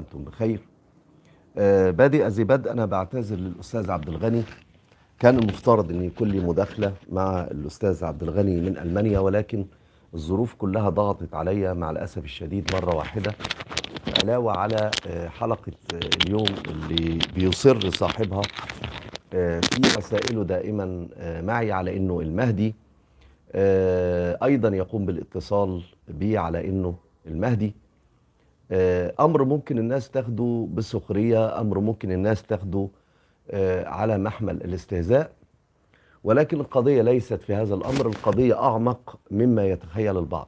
وأنتم بخير آه، بادئ ذي بدء أنا بعتذر للأستاذ عبد الغني كان المفترض أن يكون لي مداخلة مع الأستاذ عبد الغني من ألمانيا ولكن الظروف كلها ضغطت عليا مع الأسف الشديد مرة واحدة علاوة على آه، حلقة آه، اليوم اللي بيصر صاحبها آه، في رسائله دائما آه، معي على أنه المهدي آه، أيضا يقوم بالاتصال بي على أنه المهدي آه، امر ممكن الناس تاخده بسخريه امر ممكن الناس تاخده آه، على محمل الاستهزاء ولكن القضيه ليست في هذا الامر القضيه اعمق مما يتخيل البعض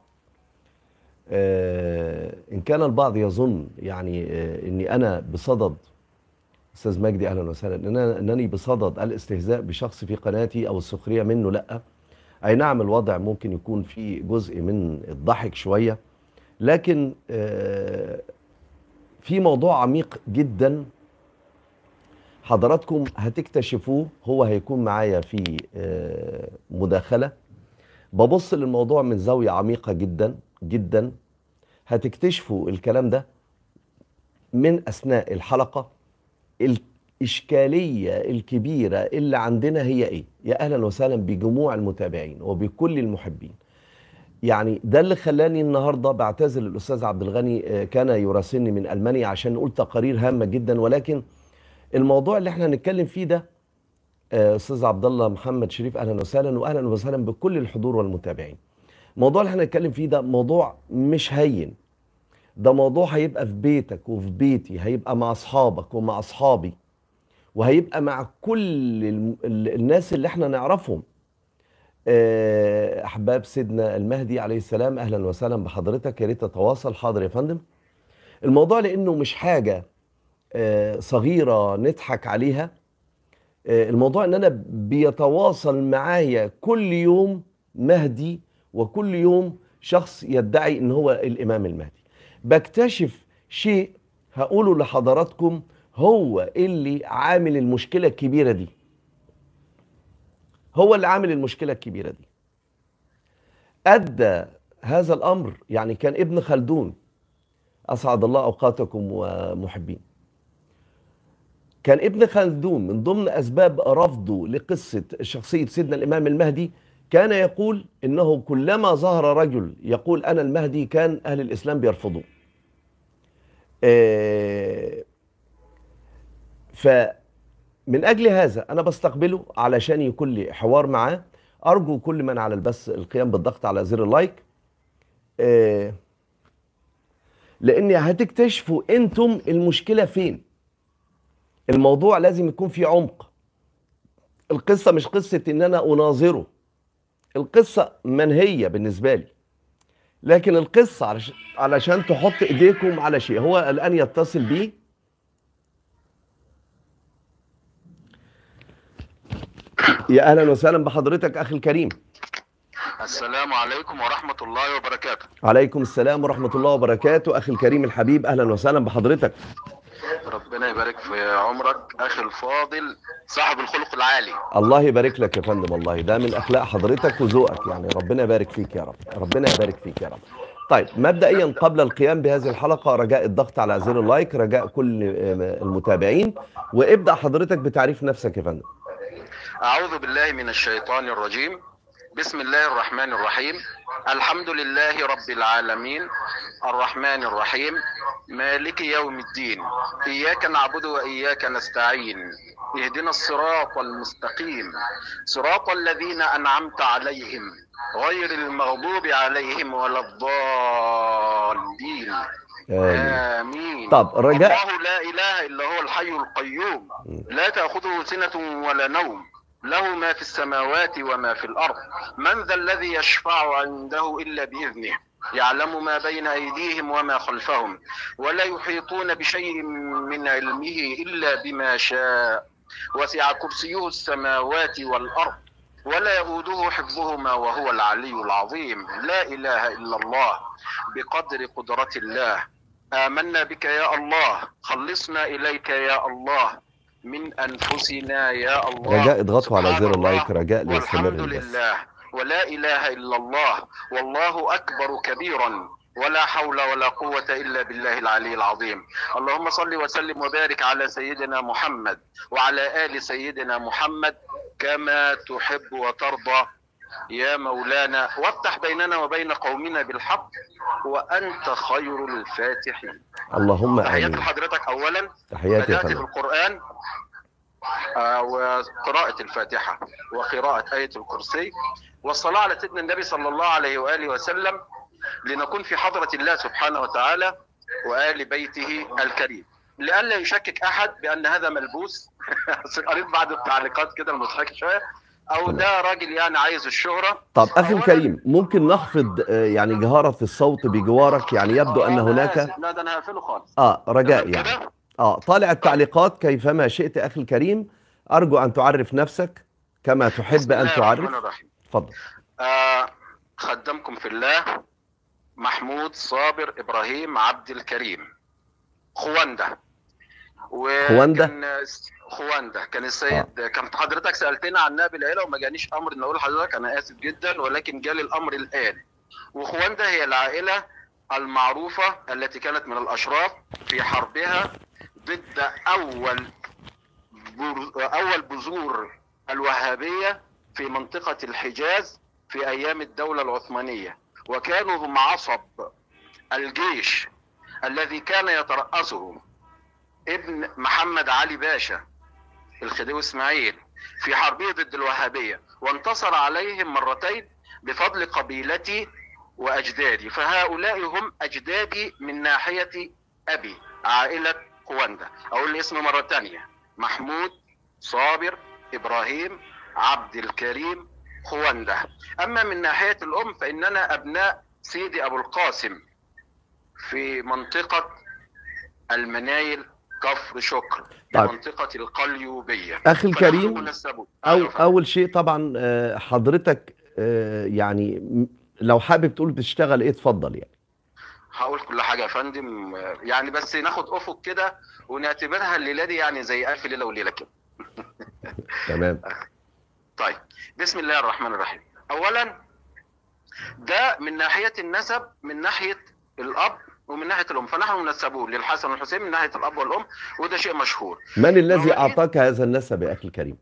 آه، ان كان البعض يظن يعني آه، اني انا بصدد استاذ مجدي اهلا وسهلا إن أنا انني بصدد الاستهزاء بشخص في قناتي او السخريه منه لا اي نعم الوضع ممكن يكون فيه جزء من الضحك شويه لكن آه، في موضوع عميق جدا حضراتكم هتكتشفوه هو هيكون معايا في آه، مداخلة ببص للموضوع من زاوية عميقة جدا جدا هتكتشفوا الكلام ده من أثناء الحلقة الإشكالية الكبيرة اللي عندنا هي إيه؟ يا أهلا وسهلا بجموع المتابعين وبكل المحبين يعني ده اللي خلاني النهارده بعتذر للاستاذ عبد الغني آه، كان يراسلني من المانيا عشان نقول تقارير هامه جدا ولكن الموضوع اللي احنا هنتكلم فيه ده آه، استاذ عبد الله محمد شريف اهلا وسهلا واهلا وسهلا بكل الحضور والمتابعين. الموضوع اللي احنا هنتكلم فيه ده موضوع مش هين. ده موضوع هيبقى في بيتك وفي بيتي، هيبقى مع اصحابك ومع اصحابي. وهيبقى مع كل الم- ال- الناس اللي احنا نعرفهم. آه، احباب سيدنا المهدي عليه السلام اهلا وسهلا بحضرتك يا ريت تتواصل حاضر يا فندم الموضوع لانه مش حاجه آه، صغيره نضحك عليها آه، الموضوع ان انا بيتواصل معايا كل يوم مهدي وكل يوم شخص يدعي ان هو الامام المهدي بكتشف شيء هقوله لحضراتكم هو اللي عامل المشكله الكبيره دي هو اللي عامل المشكلة الكبيرة دي أدى هذا الأمر يعني كان ابن خلدون أسعد الله أوقاتكم ومحبين كان ابن خلدون من ضمن أسباب رفضه لقصة شخصية سيدنا الإمام المهدي كان يقول إنه كلما ظهر رجل يقول أنا المهدي كان أهل الإسلام بيرفضوه آه، ف من اجل هذا انا بستقبله علشان يكون لي حوار معاه ارجو كل من على البث القيام بالضغط على زر اللايك آه، لان هتكتشفوا انتم المشكله فين الموضوع لازم يكون فيه عمق القصه مش قصه ان انا اناظره القصه منهيه بالنسبه لي لكن القصه علشان, علشان تحط ايديكم على شيء هو الان يتصل بي يا اهلا وسهلا بحضرتك اخي الكريم السلام عليكم ورحمة الله وبركاته عليكم السلام ورحمه الله وبركاته اخي الكريم الحبيب اهلا وسهلا بحضرتك ربنا يبارك في عمرك أخي الفاضل صاحب الخلق العالي الله يبارك لك يا فندم والله ده من اخلاق حضرتك وذوقك يعني ربنا يبارك فيك يا رب ربنا يبارك فيك يا رب طيب مبدئيا قبل القيام بهذه الحلقه رجاء الضغط على زر اللايك رجاء كل آه، المتابعين وابدا حضرتك بتعريف نفسك يا فندم أعوذ بالله من الشيطان الرجيم بسم الله الرحمن الرحيم الحمد لله رب العالمين الرحمن الرحيم مالك يوم الدين إياك نعبد وإياك نستعين اهدنا الصراط المستقيم صراط الذين أنعمت عليهم غير المغضوب عليهم ولا الضالين آمين. آمين طب رجاء الله لا إله إلا هو الحي القيوم لا تأخذه سنة ولا نوم له ما في السماوات وما في الأرض من ذا الذي يشفع عنده إلا بإذنه يعلم ما بين أيديهم وما خلفهم ولا يحيطون بشيء من علمه إلا بما شاء وسع كرسيه السماوات والأرض ولا يؤوده حفظهما وهو العلي العظيم لا إله إلا الله بقدر قدرة الله آمنا بك يا الله خلصنا إليك يا الله من أنفسنا يا الله رجاء اضغطوا على سبحان زر الله اللايك رجاء ليستمر والحمد البث لله ولا إله إلا الله والله أكبر كبيرا ولا حول ولا قوة إلا بالله العلي العظيم اللهم صل وسلم وبارك على سيدنا محمد وعلى آل سيدنا محمد كما تحب وترضى يا مولانا وافتح بيننا وبين قومنا بالحق وأنت خير الفاتحين اللهم تحياتي امين لحضرتك أولا تحياتي يا بدأت فندم بالقرآن آه، وقراءة الفاتحة وقراءة آية الكرسي والصلاة على سيدنا النبي صلى الله عليه وآله وسلم لنكون في حضرة الله سبحانه وتعالى وآل بيته الكريم لئلا يشكك أحد بأن هذا ملبوس أصل قريت بعض التعليقات كده المضحكة شوية أو ده راجل يعني عايز الشهرة طب اخي أولاً- الكريم ممكن نخفض آه، يعني جهارة الصوت بجوارك يعني يبدو ان أنا هناك آسف. لا ده أنا هقفله خالص اه رجاء تمام يعني كده؟ اه طالع التعليقات كيفما شئت اخي الكريم ارجو ان تعرف نفسك كما بسم تحب ان الله الرحمن تعرف الرحيم تفضل آه خدمكم في الله محمود صابر ابراهيم عبد الكريم خواندا خواندا؟ وكان خواندا كان السيد آه. كان حضرتك سالتنا عن نائب العيله وما جانيش امر ان اقول لحضرتك انا اسف جدا ولكن جالي الامر الان وخواندا هي العائله المعروفه التي كانت من الاشراف في حربها ضد اول بر- اول بذور الوهابيه في منطقه الحجاز في ايام الدوله العثمانيه وكانوا هم عصب الجيش الذي كان يترأسه ابن محمد علي باشا الخديوي اسماعيل في حربه ضد الوهابيه وانتصر عليهم مرتين بفضل قبيلتي واجدادي فهؤلاء هم اجدادي من ناحيه ابي عائله خواندا اقول الاسم مره ثانيه محمود صابر ابراهيم عبد الكريم خواندا اما من ناحيه الام فاننا ابناء سيدي ابو القاسم في منطقه المنايل كفر شكر طيب. منطقه القليوبيه اخي الكريم فنحن منسبون. أو أيوة فندم. اول شيء طبعا آه، حضرتك آه، يعني م- لو حابب تقول بتشتغل ايه اتفضل يعني هقول كل حاجه يا فندم يعني بس ناخد افق كده ونعتبرها الليله دي يعني زي الف ليله وليله كده تمام طيب بسم الله الرحمن الرحيم اولا ده من ناحيه النسب من ناحيه الاب ومن ناحيه الام فنحن منسبون للحسن والحسين من ناحيه الاب والام وده شيء مشهور من الذي مواليد- اعطاك هذا النسب يا اخي الكريم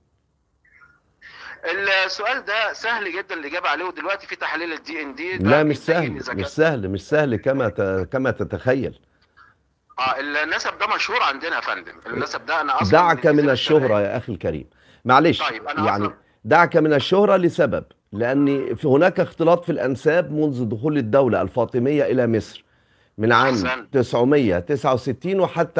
السؤال ده سهل جدا الاجابه عليه ودلوقتي في تحاليل الدي ان دي لا مش سهل مش سهل مش سهل كما ت- كما تتخيل اه النسب ده مشهور عندنا يا فندم النسب ده انا اصلا دعك من الجزيرة الشهرة يا أخي الكريم معلش طيب، أنا يعني أصلاً- دعك من الشهرة لسبب لأن في هناك اختلاط في الأنساب منذ دخول الدولة الفاطمية إلى مصر من عام أحسنت. 969 وحتى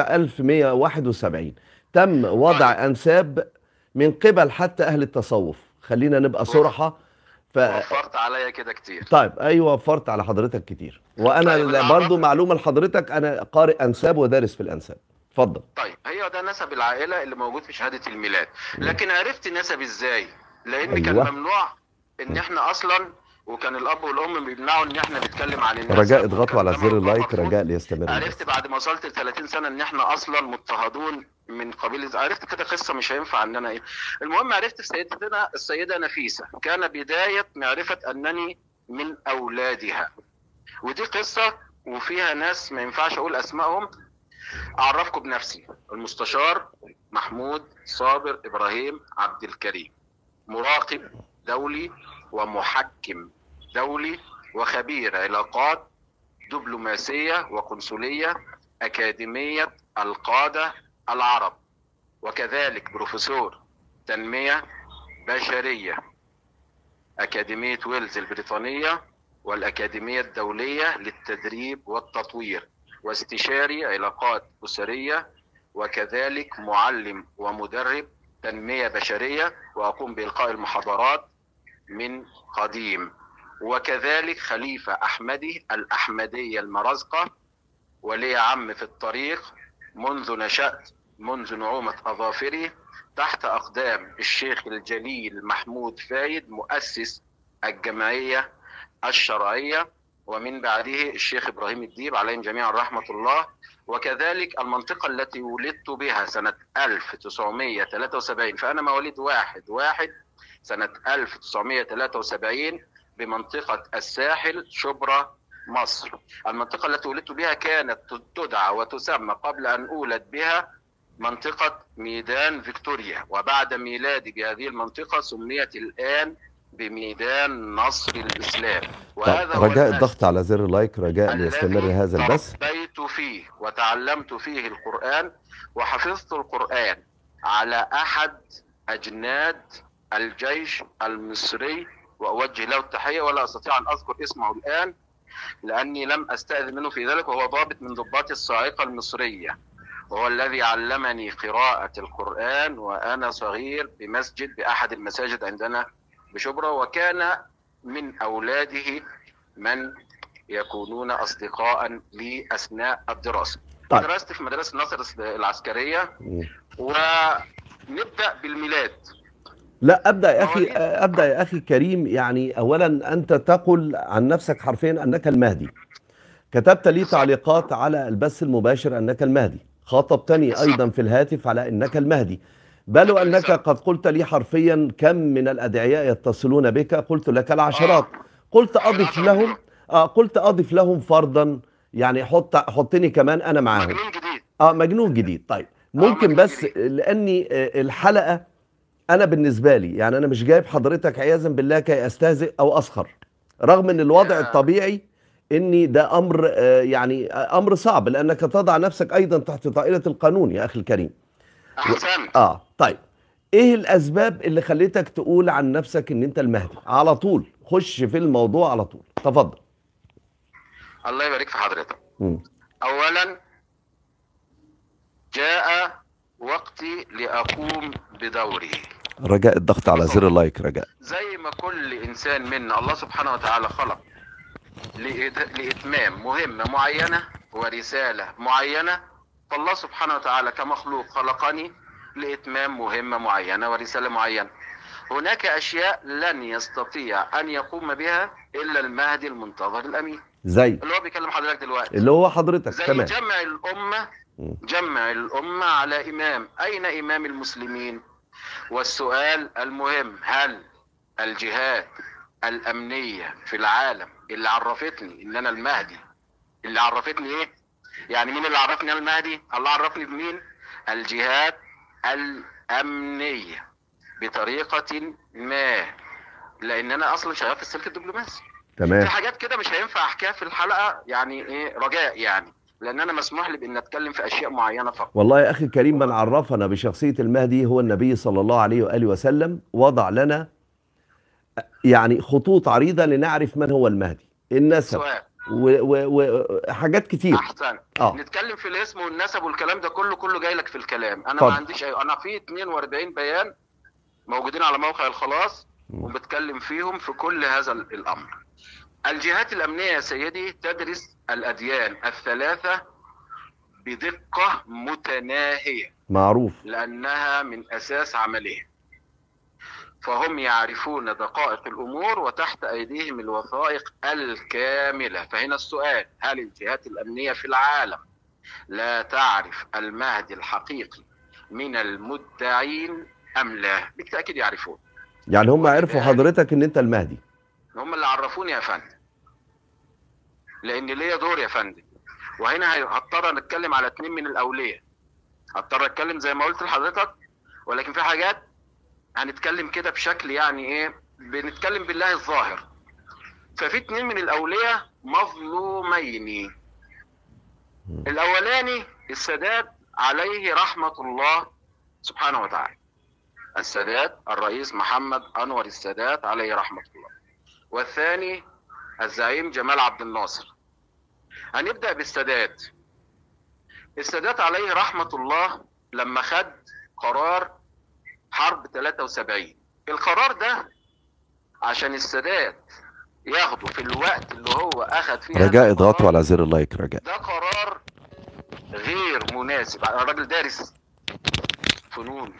1171 تم وضع أنساب من قبل حتى أهل التصوف خلينا نبقى صرحة ف... وفرت عليا كده كتير طيب ايوه وفرت على حضرتك كتير وانا طيب، أنا برضو أعرف- معلومه لحضرتك انا قارئ انساب ودارس في الانساب اتفضل طيب هي ده نسب العائله اللي موجود في شهاده الميلاد لكن عرفت نسب ازاي لان كان أيوة. ممنوع ان احنا اصلا وكان الاب والام بيمنعوا ان احنا نتكلم عن النسب رجاء اضغطوا وكان على ده زر موضوع اللايك مرفوض. رجاء ليستمر عرفت بعد ما وصلت ل 30 سنه ان احنا اصلا مضطهدون من قبيله عرفت كده قصه مش هينفع ان انا ايه المهم عرفت سيدتنا السيده نفيسه كان بدايه معرفه انني من اولادها ودي قصه وفيها ناس ما ينفعش اقول اسمائهم اعرفكم بنفسي المستشار محمود صابر ابراهيم عبد الكريم مراقب دولي ومحكم دولي وخبير علاقات دبلوماسيه وقنصليه اكاديميه القاده العرب وكذلك بروفيسور تنميه بشريه اكاديميه ويلز البريطانيه والاكاديميه الدوليه للتدريب والتطوير واستشاري علاقات اسريه وكذلك معلم ومدرب تنميه بشريه واقوم بالقاء المحاضرات من قديم وكذلك خليفه احمدي الاحمديه المرزقه ولي عم في الطريق منذ نشات منذ نعومه اظافري تحت اقدام الشيخ الجليل محمود فايد مؤسس الجمعيه الشرعيه ومن بعده الشيخ ابراهيم الديب عليهم جميعا رحمه الله وكذلك المنطقه التي ولدت بها سنه 1973 فانا مواليد واحد واحد سنه 1973 بمنطقه الساحل شبرا مصر المنطقة التي ولدت بها كانت تدعى وتسمى قبل أن أولد بها منطقة ميدان فيكتوريا وبعد ميلادي بهذه المنطقة سميت الآن بميدان نصر الإسلام طب رجاء المسجد الضغط على زر اللايك رجاء ليستمر الذي هذا البث تربيت فيه وتعلمت فيه القرآن وحفظت القرآن على أحد أجناد الجيش المصري وأوجه له التحية ولا أستطيع أن أذكر اسمه الآن لأني لم أستأذن منه في ذلك وهو ضابط من ضباط الصاعقة المصرية وهو الذي علمني قراءة القرآن وأنا صغير بمسجد بأحد المساجد عندنا بشبرا وكان من أولاده من يكونون أصدقاء لي أثناء الدراسة طيب. درست في مدرسة نصر العسكرية مم. ونبدأ بالميلاد لا ابدا يا اخي مواليد. ابدا يا اخي كريم يعني اولا انت تقل عن نفسك حرفيا انك المهدي كتبت لي تعليقات على البث المباشر انك المهدي خاطبتني ايضا في الهاتف على انك المهدي بل انك قد قلت لي حرفيا كم من الادعياء يتصلون بك قلت لك العشرات قلت اضف لهم آه قلت اضف لهم فرضا يعني حط حطني كمان انا معاهم مجنون جديد اه مجنون جديد طيب ممكن مجنون بس جديد. لاني آه، الحلقه انا بالنسبه لي يعني انا مش جايب حضرتك عياذا بالله كي استهزئ او اسخر رغم ان الوضع يا. الطبيعي اني ده امر آه، يعني آه، امر صعب لانك تضع نفسك ايضا تحت طائله القانون يا اخي الكريم أحسنت اه طيب ايه الاسباب اللي خليتك تقول عن نفسك ان انت المهدي على طول خش في الموضوع على طول تفضل الله يبارك في حضرتك مم. اولا جاء وقتي لاقوم بدوري رجاء الضغط على زر اللايك رجاء زي ما كل انسان منا الله سبحانه وتعالى خلق لإت- لاتمام مهمه معينه ورساله معينه فالله سبحانه وتعالى كمخلوق خلقني لاتمام مهمه معينه ورساله معينه هناك اشياء لن يستطيع ان يقوم بها الا المهدي المنتظر الامين زي اللي هو بيكلم حضرتك دلوقتي اللي هو حضرتك زي تمام جمع الأمة مم. جمع الأمة على إمام أين إمام المسلمين والسؤال المهم هل الجهات الأمنية في العالم اللي عرفتني إن أنا المهدي اللي عرفتني إيه يعني مين اللي عرفني أنا المهدي الله عرفني بمين الجهات الأمنية بطريقة ما لأن أنا أصلا شغال في السلك الدبلوماسي في تمام حاجات كده مش هينفع احكيها في الحلقه يعني ايه رجاء يعني لان انا مسموح لي بان اتكلم في اشياء معينه فقط والله يا اخي الكريم من عرفنا بشخصيه المهدي هو النبي صلى الله عليه واله وسلم وضع لنا يعني خطوط عريضه لنعرف من هو المهدي النسب سؤال وحاجات كتير احسن اه نتكلم في الاسم والنسب والكلام ده كله كله جاي لك في الكلام انا اتفضل. ما عنديش أي... انا في 42 بيان موجودين على موقع الخلاص مم. وبتكلم فيهم في كل هذا ال- الامر الجهات الامنيه يا سيدي تدرس الاديان الثلاثه بدقه متناهيه معروف لأنها من أساس عملهم فهم يعرفون دقائق الأمور وتحت أيديهم الوثائق الكاملة فهنا السؤال هل الجهات الأمنية في العالم لا تعرف المهدي الحقيقي من المدعين أم لا بالتأكيد يعرفون يعني هم عرفوا حضرتك ان انت المهدي هم اللي عرفوني يا فندم لأن ليا دور يا فندم وهنا هي- هضطر نتكلم على اتنين من الأولياء هضطر اتكلم زي ما قلت لحضرتك ولكن في حاجات هنتكلم كده بشكل يعني ايه بنتكلم بالله الظاهر ففي اتنين من الاولياء مظلومين الاولاني السادات عليه رحمه الله سبحانه وتعالى السادات الرئيس محمد انور السادات عليه رحمه الله والثاني الزعيم جمال عبد الناصر هنبدا بالسادات السادات عليه رحمه الله لما خد قرار حرب 73 القرار ده عشان السادات ياخده في الوقت اللي هو اخد فيه هذا رجاء القرار، اضغطوا على زر اللايك رجاء ده قرار غير مناسب انا راجل دارس فنون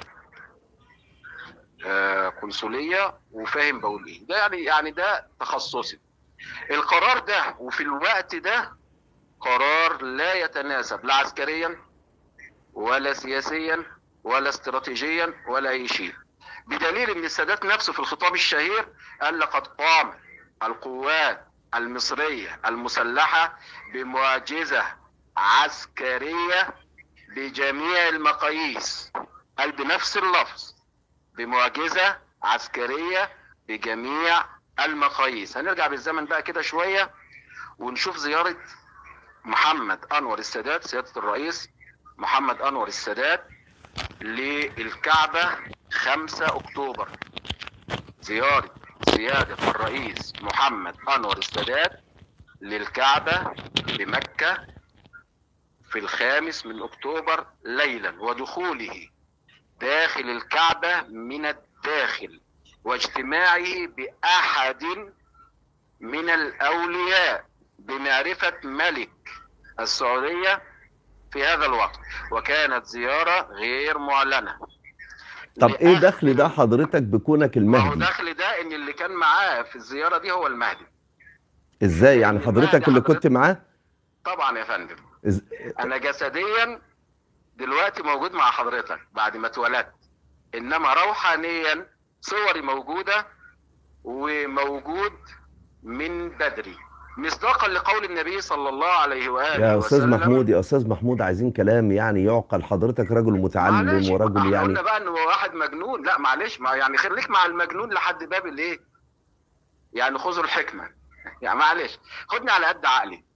آه قنصليه وفاهم بقول ايه ده يعني يعني ده تخصصي القرار ده وفي الوقت ده قرار لا يتناسب لا عسكريا ولا سياسيا ولا استراتيجيا ولا اي شيء بدليل ان السادات نفسه في الخطاب الشهير قال لقد قام القوات المصرية المسلحة بمعجزة عسكرية بجميع المقاييس قال بنفس اللفظ بمعجزة عسكرية بجميع المقاييس هنرجع بالزمن بقى كده شوية ونشوف زيارة محمد أنور السادات سيادة الرئيس محمد أنور السادات للكعبة 5 أكتوبر زيارة سيادة الرئيس محمد أنور السادات للكعبة بمكة في الخامس من أكتوبر ليلا ودخوله داخل الكعبة من الداخل واجتماعه بأحد من الأولياء بمعرفة ملك السعودية في هذا الوقت وكانت زيارة غير معلنة طب ايه لأخذ دخل ده حضرتك بكونك ما هو المهدي دخل ده ان اللي كان معاه في الزياره دي هو المهدي ازاي يعني حضرتك اللي كنت معاه طبعا يا فندم إز... انا جسديا دلوقتي موجود مع حضرتك بعد ما اتولدت انما روحانيا صوري موجوده وموجود من بدري مصداقا لقول النبي صلى الله عليه واله يا استاذ وسلم محمود يا استاذ محمود عايزين كلام يعني يعقل حضرتك رجل معلش، متعلم ورجل احنا يعني قلنا بقى انه واحد مجنون لا معلش ما يعني خليك مع المجنون لحد باب الايه يعني خذوا الحكمه يعني معلش خدني على قد عقلي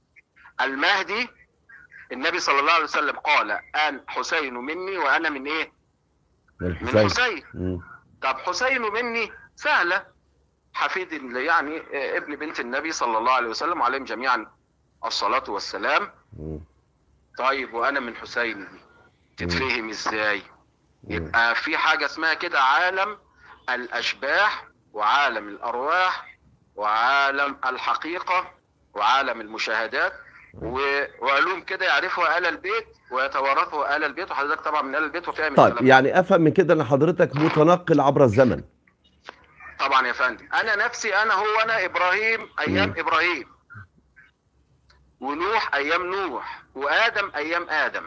المهدي النبي صلى الله عليه وسلم قال ان حسين مني وانا من ايه من من الحسين حسين مم. طب حسين مني سهله حفيد ال- يعني آه، ابن بنت النبي صلى الله عليه وسلم وعليهم جميعا الصلاه والسلام مم. طيب وانا من حسين دي تتفهم ازاي مم. يبقى في حاجة اسمها كده عالم الأشباح وعالم الأرواح وعالم الحقيقة وعالم المشاهدات و- وعلوم كده يعرفها آل البيت ويتوارثها آل البيت وحضرتك طبعا من آل البيت وفاهم طيب الكلام ده. يعني افهم من كده ان حضرتك متنقل عبر الزمن طبعا يا فندم أنا نفسي أنا هو أنا إبراهيم أيام مم. إبراهيم ونوح أيام نوح وآدم أيام آدم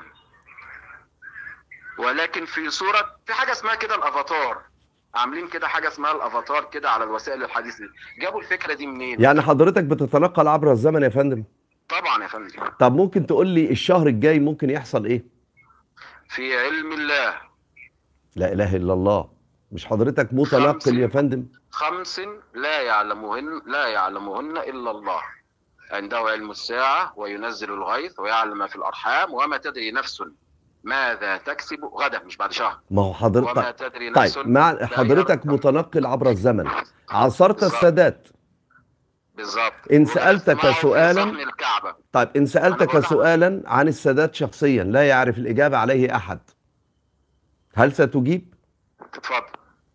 ولكن في صورة في حاجة اسمها كده الأفاتار عاملين كده حاجة اسمها الأفاتار كده على الوسائل الحديثة جابوا الفكرة دي منين؟ يعني حضرتك بتتنقل عبر الزمن يا فندم طبعا يا فندم طب ممكن تقول لي الشهر الجاي ممكن يحصل ايه في علم الله لا اله الا الله مش حضرتك متنقل يا فندم خمس لا يعلمهن لا يعلمهن إلا الله عنده علم الساعة وينزل الغيث ويعلم ما في الأرحام وما تدري نفس ماذا تكسب غدا مش بعد شهر ما هو وما حضرتك تدري نفس طيب مع بأي حضرتك أرض تموت. متنقل عبر الزمن عاصرت بالظبط. السادات بالظبط إن سألتك وتسمعه في سؤالاً- صحن الكعبة طيب ان سالتك بقول لحضرتك- سؤالا عن السادات شخصيا لا يعرف الاجابه عليه احد هل ستجيب اتفضل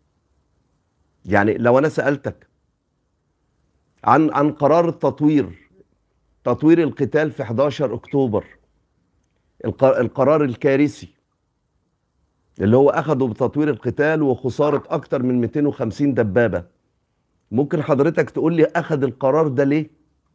يعني لو انا سالتك عن عن قرار التطوير تطوير القتال في 11 اكتوبر الق- القرار الكارثي اللي هو اخده بتطوير القتال وخساره اكتر من 250 دبابه ممكن حضرتك تقول لي اخذ القرار ده ليه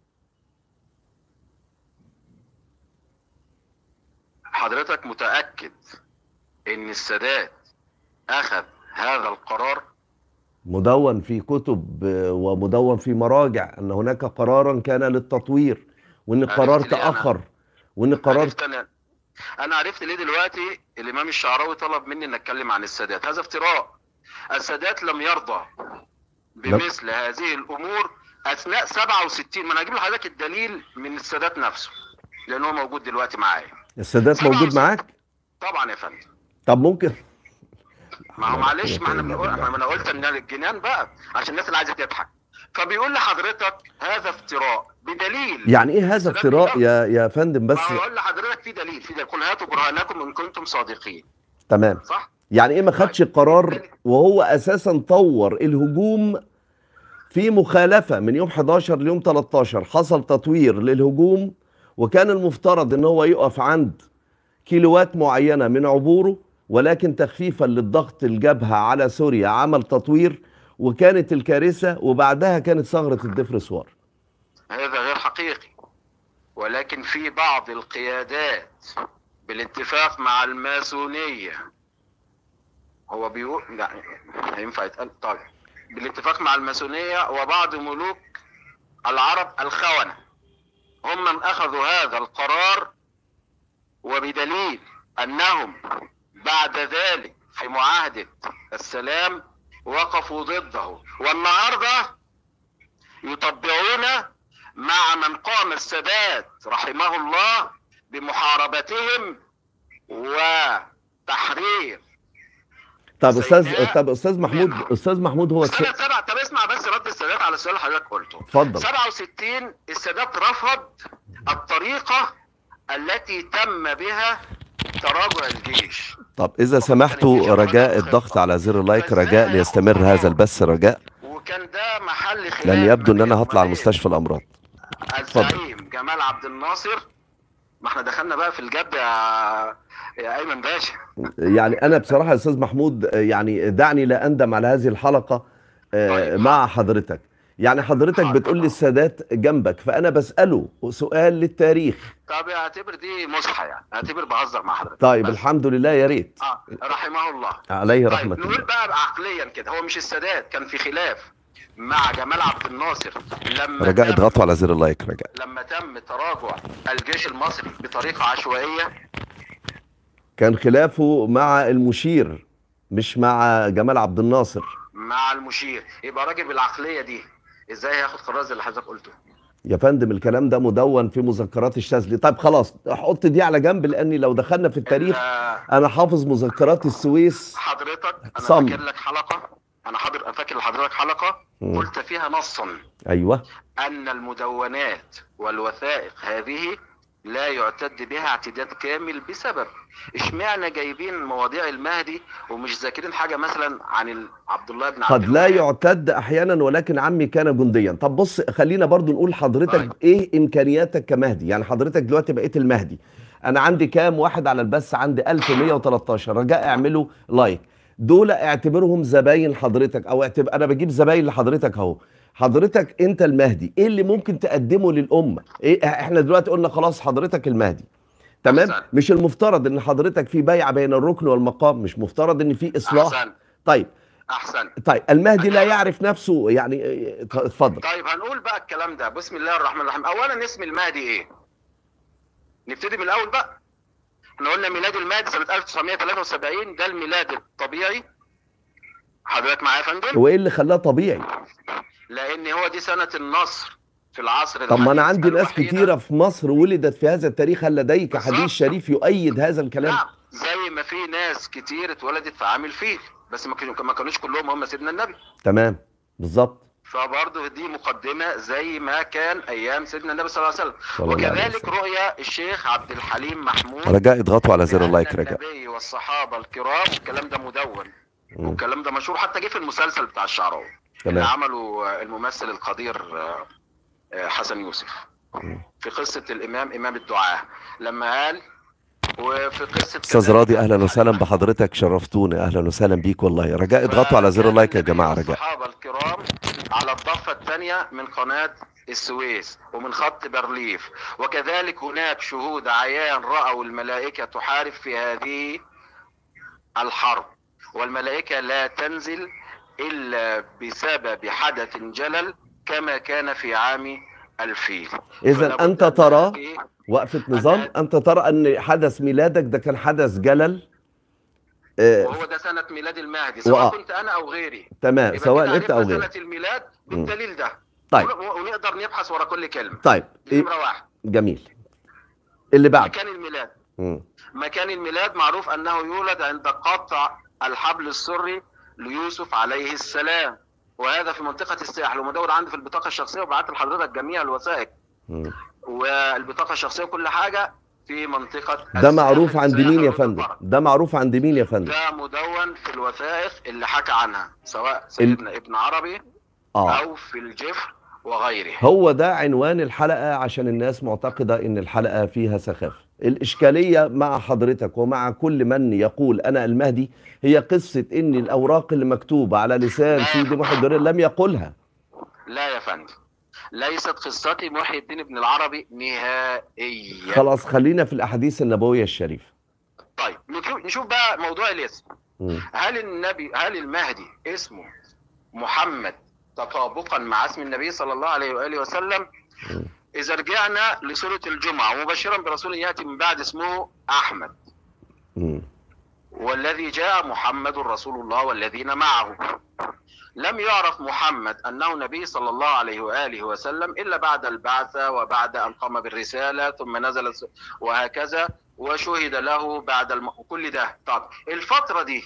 حضرتك متأكد إن السادات أخذ هذا القرار مدون في كتب آه، ومدون في مراجع ان هناك قرارا كان للتطوير وان القرار عرفت ليه أنا؟ تاخر وان القرار عرفت أنا أنا عرفت ليه دلوقتي الإمام الشعراوي طلب مني إن أتكلم عن السادات هذا افتراء السادات لم يرضى بمثل هذه الأمور أثناء 67 ما أنا هجيب لحضرتك الدليل من السادات نفسه لأن هو موجود دلوقتي معايا السادات موجود معاك طبعا يا فندم طب ممكن ما هو معلش ما احنا بنقول ما انا قلت ان الجنان بقى عشان الناس اللي عايزه تضحك فبيقول لحضرتك هذا افتراء بدليل يعني ايه هذا السادات افتراء بيقول- يا يا فندم بس ما هو اقول لحضرتك في دليل في دليل قل هاتوا برهانكم ان كنتم صادقين تمام صح؟ يعني ايه ما خدش طيب. القرار وهو اساسا طور الهجوم في مخالفه من يوم 11 ليوم 13 حصل تطوير للهجوم وكان المفترض ان هو يقف عند كيلوات معينه من عبوره ولكن تخفيفا للضغط الجبهه على سوريا عمل تطوير وكانت الكارثه وبعدها كانت ثغره الدفرسوار هذا غير حقيقي ولكن في بعض القيادات بالاتفاق مع الماسونيه هو بيقول لا هينفع يتقال طيب بالاتفاق مع الماسونيه وبعض ملوك العرب الخونة هم من أخذوا هذا القرار وبدليل أنهم بعد ذلك في معاهدة السلام وقفوا ضده والنهاردة يطبعون مع من قام السادات رحمه الله بمحاربتهم وتحرير طب استاذ سيدنا طب استاذ محمود منعم. استاذ محمود هو الس... سنة سبعة طب اسمع بس رد السادات على السؤال اللي حضرتك قلته اتفضل 67 السادات رفض الطريقة التي تم بها تراجع الجيش طب اذا سمحتوا رجاء الضغط على زر اللايك رجاء ليستمر هذا البث رجاء وكان ده محل خلاف لان يبدو ان ما انا بين هطلع وبين المستشفى الامراض اتفضل. الزعيم جمال عبد الناصر ما احنا دخلنا بقى في الجد يا يا ايمن باشا يعني انا بصراحه يا استاذ محمود آه، يعني دعني لا اندم على هذه الحلقه آه، طيب. مع حضرتك يعني حضرتك حاضر. بتقول لي السادات جنبك فانا بساله سؤال للتاريخ طب اعتبر دي مزحه يعني اعتبر بهزر مع حضرتك طيب بس. الحمد لله يا ريت اه رحمه الله عليه طيب رحمه نقول الله بقى عقليا كده هو مش السادات كان في خلاف مع جمال عبد الناصر لما رجاء تم- اضغطوا على زر اللايك رجاء لما تم تراجع الجيش المصري بطريقه عشوائيه كان خلافه مع المشير مش مع جمال عبد الناصر مع المشير يبقى راجل بالعقليه دي ازاي هياخد قرار زي اللي حضرتك قلته يا فندم الكلام ده مدون في مذكرات الشاذلي طيب خلاص حط دي على جنب لاني لو دخلنا في التاريخ ال- انا حافظ مذكرات السويس حضرتك انا صم. فاكر لك حلقه انا حاضر فاكر لحضرتك حلقه مم. قلت فيها نصا ايوه ان المدونات والوثائق هذه لا يعتد بها اعتداد كامل بسبب اشمعنى جايبين مواضيع المهدي ومش ذاكرين حاجه مثلا عن ال- عبد الله بن عبد قد لا الوهاب؟ يعتد احيانا ولكن عمي كان جنديا طب بص خلينا برضو نقول حضرتك طيب. ايه امكانياتك كمهدي يعني حضرتك دلوقتي بقيت المهدي انا عندي كام واحد على البث عندي 1113 رجاء اعملوا لايك دول اعتبرهم زباين حضرتك او اعتبر انا بجيب زباين لحضرتك اهو حضرتك انت المهدي ايه اللي ممكن تقدمه للامه ايه احنا دلوقتي قلنا خلاص حضرتك المهدي تمام أحسن. مش المفترض ان حضرتك في بيعه بين الركن والمقام مش مفترض ان في اصلاح احسن طيب احسن طيب المهدي لا يعرف نفسه يعني إيه، اتفضل طيب هنقول بقى الكلام ده بسم الله الرحمن الرحيم اولا اسم المهدي ايه نبتدي من الاول بقى احنا قلنا ميلاد المهدي سنه 1973 ده الميلاد الطبيعي حضرتك معايا يا فندم هو ايه اللي خلاه طبيعي لان هو دي سنه النصر في العصر طب ما انا الحديث عندي ناس الوحيدة. كتيره في مصر ولدت في هذا التاريخ هل لديك بالظبط. حديث شريف يؤيد هذا الكلام نعم زي ما في ناس كتير اتولدت في عام الفيل بس ما كانوا ما كانوش كلهم هم سيدنا النبي تمام بالظبط فبرضه دي مقدمه زي ما كان ايام سيدنا النبي صلى الله عليه وسلم صلى الله عليه وكذلك وسلم. رؤيا الشيخ عبد الحليم محمود رجاء اضغطوا على زر بأن اللايك رجاء النبي والصحابه الكرام الكلام ده مدون مم. والكلام ده مشهور حتى جه في المسلسل بتاع الشعراوي اللي تمام عمله آه، الممثل القدير آه، آه، حسن يوسف مم. في قصه الامام امام الدعاه لما قال وفي قصه استاذ كذلك راضي اهلا وسهلا بحضرتك شرفتوني اهلا وسهلا بيك والله رجاء اضغطوا على زر فكان اللايك يا النبي جماعه رجاء والصحابه الكرام على الضفه الثانيه من قناه السويس ومن خط بارليف وكذلك هناك شهود عيان راوا الملائكه تحارب في هذه الحرب والملائكه لا تنزل الا بسبب حدث جلل كما كان في عام الفيل اذا فلا انت بد ترى من إيه؟ وقفه نظام انت ترى ان حدث ميلادك ده كان حدث جلل آه وهو ده سنه ميلاد المهدي وآه. سواء كنت انا او غيري تمام يبقى سواء كده انت او عرفنا غيرك سنه الميلاد بالدليل ده طيب ون- ونقدر نبحث ورا كل كلمه طيب دي إيه نمره واحد جميل اللي بعد مكان الميلاد مم. مكان الميلاد معروف انه يولد عند قطع الحبل السري ليوسف عليه السلام وهذا في منطقه الساحل ومدور عندي في البطاقه الشخصيه وبعت لحضرتك جميع الوثائق مم. والبطاقه الشخصيه وكل حاجه في منطقه ده الساحل معروف عند الساحل مين يا ورود فندم البحر. ده معروف عند مين يا فندم ده مدون في الوثائق اللي حكى عنها سواء سيدنا ابن عربي اه او في الجفر وغيره هو ده عنوان الحلقة عشان الناس معتقدة ان الحلقة فيها سخافة الإشكالية مع حضرتك ومع كل من يقول أنا المهدي هي قصة ان الأوراق اللي مكتوبة على لسان سيدي محي الدين لم يقلها لا يا فندم ليست قصتي محي الدين بن العربي نهائيا خلاص خلينا في الأحاديث النبوية الشريفة طيب نشوف- نشوف بقى موضوع الاسم مم. هل النبي هل المهدي اسمه محمد تطابقا مع اسم النبي صلى الله عليه واله وسلم مم. اذا رجعنا لسوره الجمعه مبشرا برسول ياتي من بعد اسمه احمد مم. والذي جاء محمد رسول الله والذين معه لم يعرف محمد انه نبي صلى الله عليه واله وسلم الا بعد البعثه وبعد ان قام بالرساله ثم نزل س- وهكذا وشهد له بعد الم... كل ده طب الفتره دي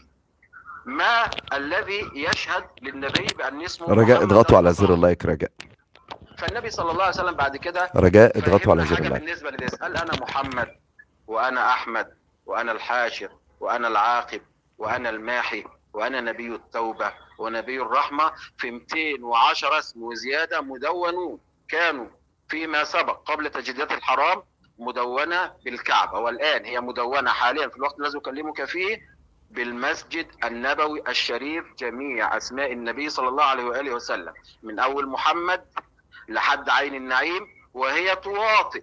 ما الذي يشهد للنبي بان اسمه رجاء محمد اضغطوا على رسول زر الله؟ اللايك رجاء فالنبي صلى الله عليه وسلم بعد كده رجاء اضغطوا على فهمنا زر حاجة اللايك بالنسبه لده قال انا محمد وانا احمد وانا الحاشر وانا العاقب وانا الماحي وانا نبي التوبه ونبي الرحمه في 210 اسم وزياده مدونون كانوا فيما سبق قبل تجديدات الحرام مدونه بالكعبه والان هي مدونه حاليا في الوقت الذي اكلمك فيه بالمسجد النبوي الشريف جميع اسماء النبي صلى الله عليه واله وسلم من اول محمد لحد عين النعيم وهي تواطئ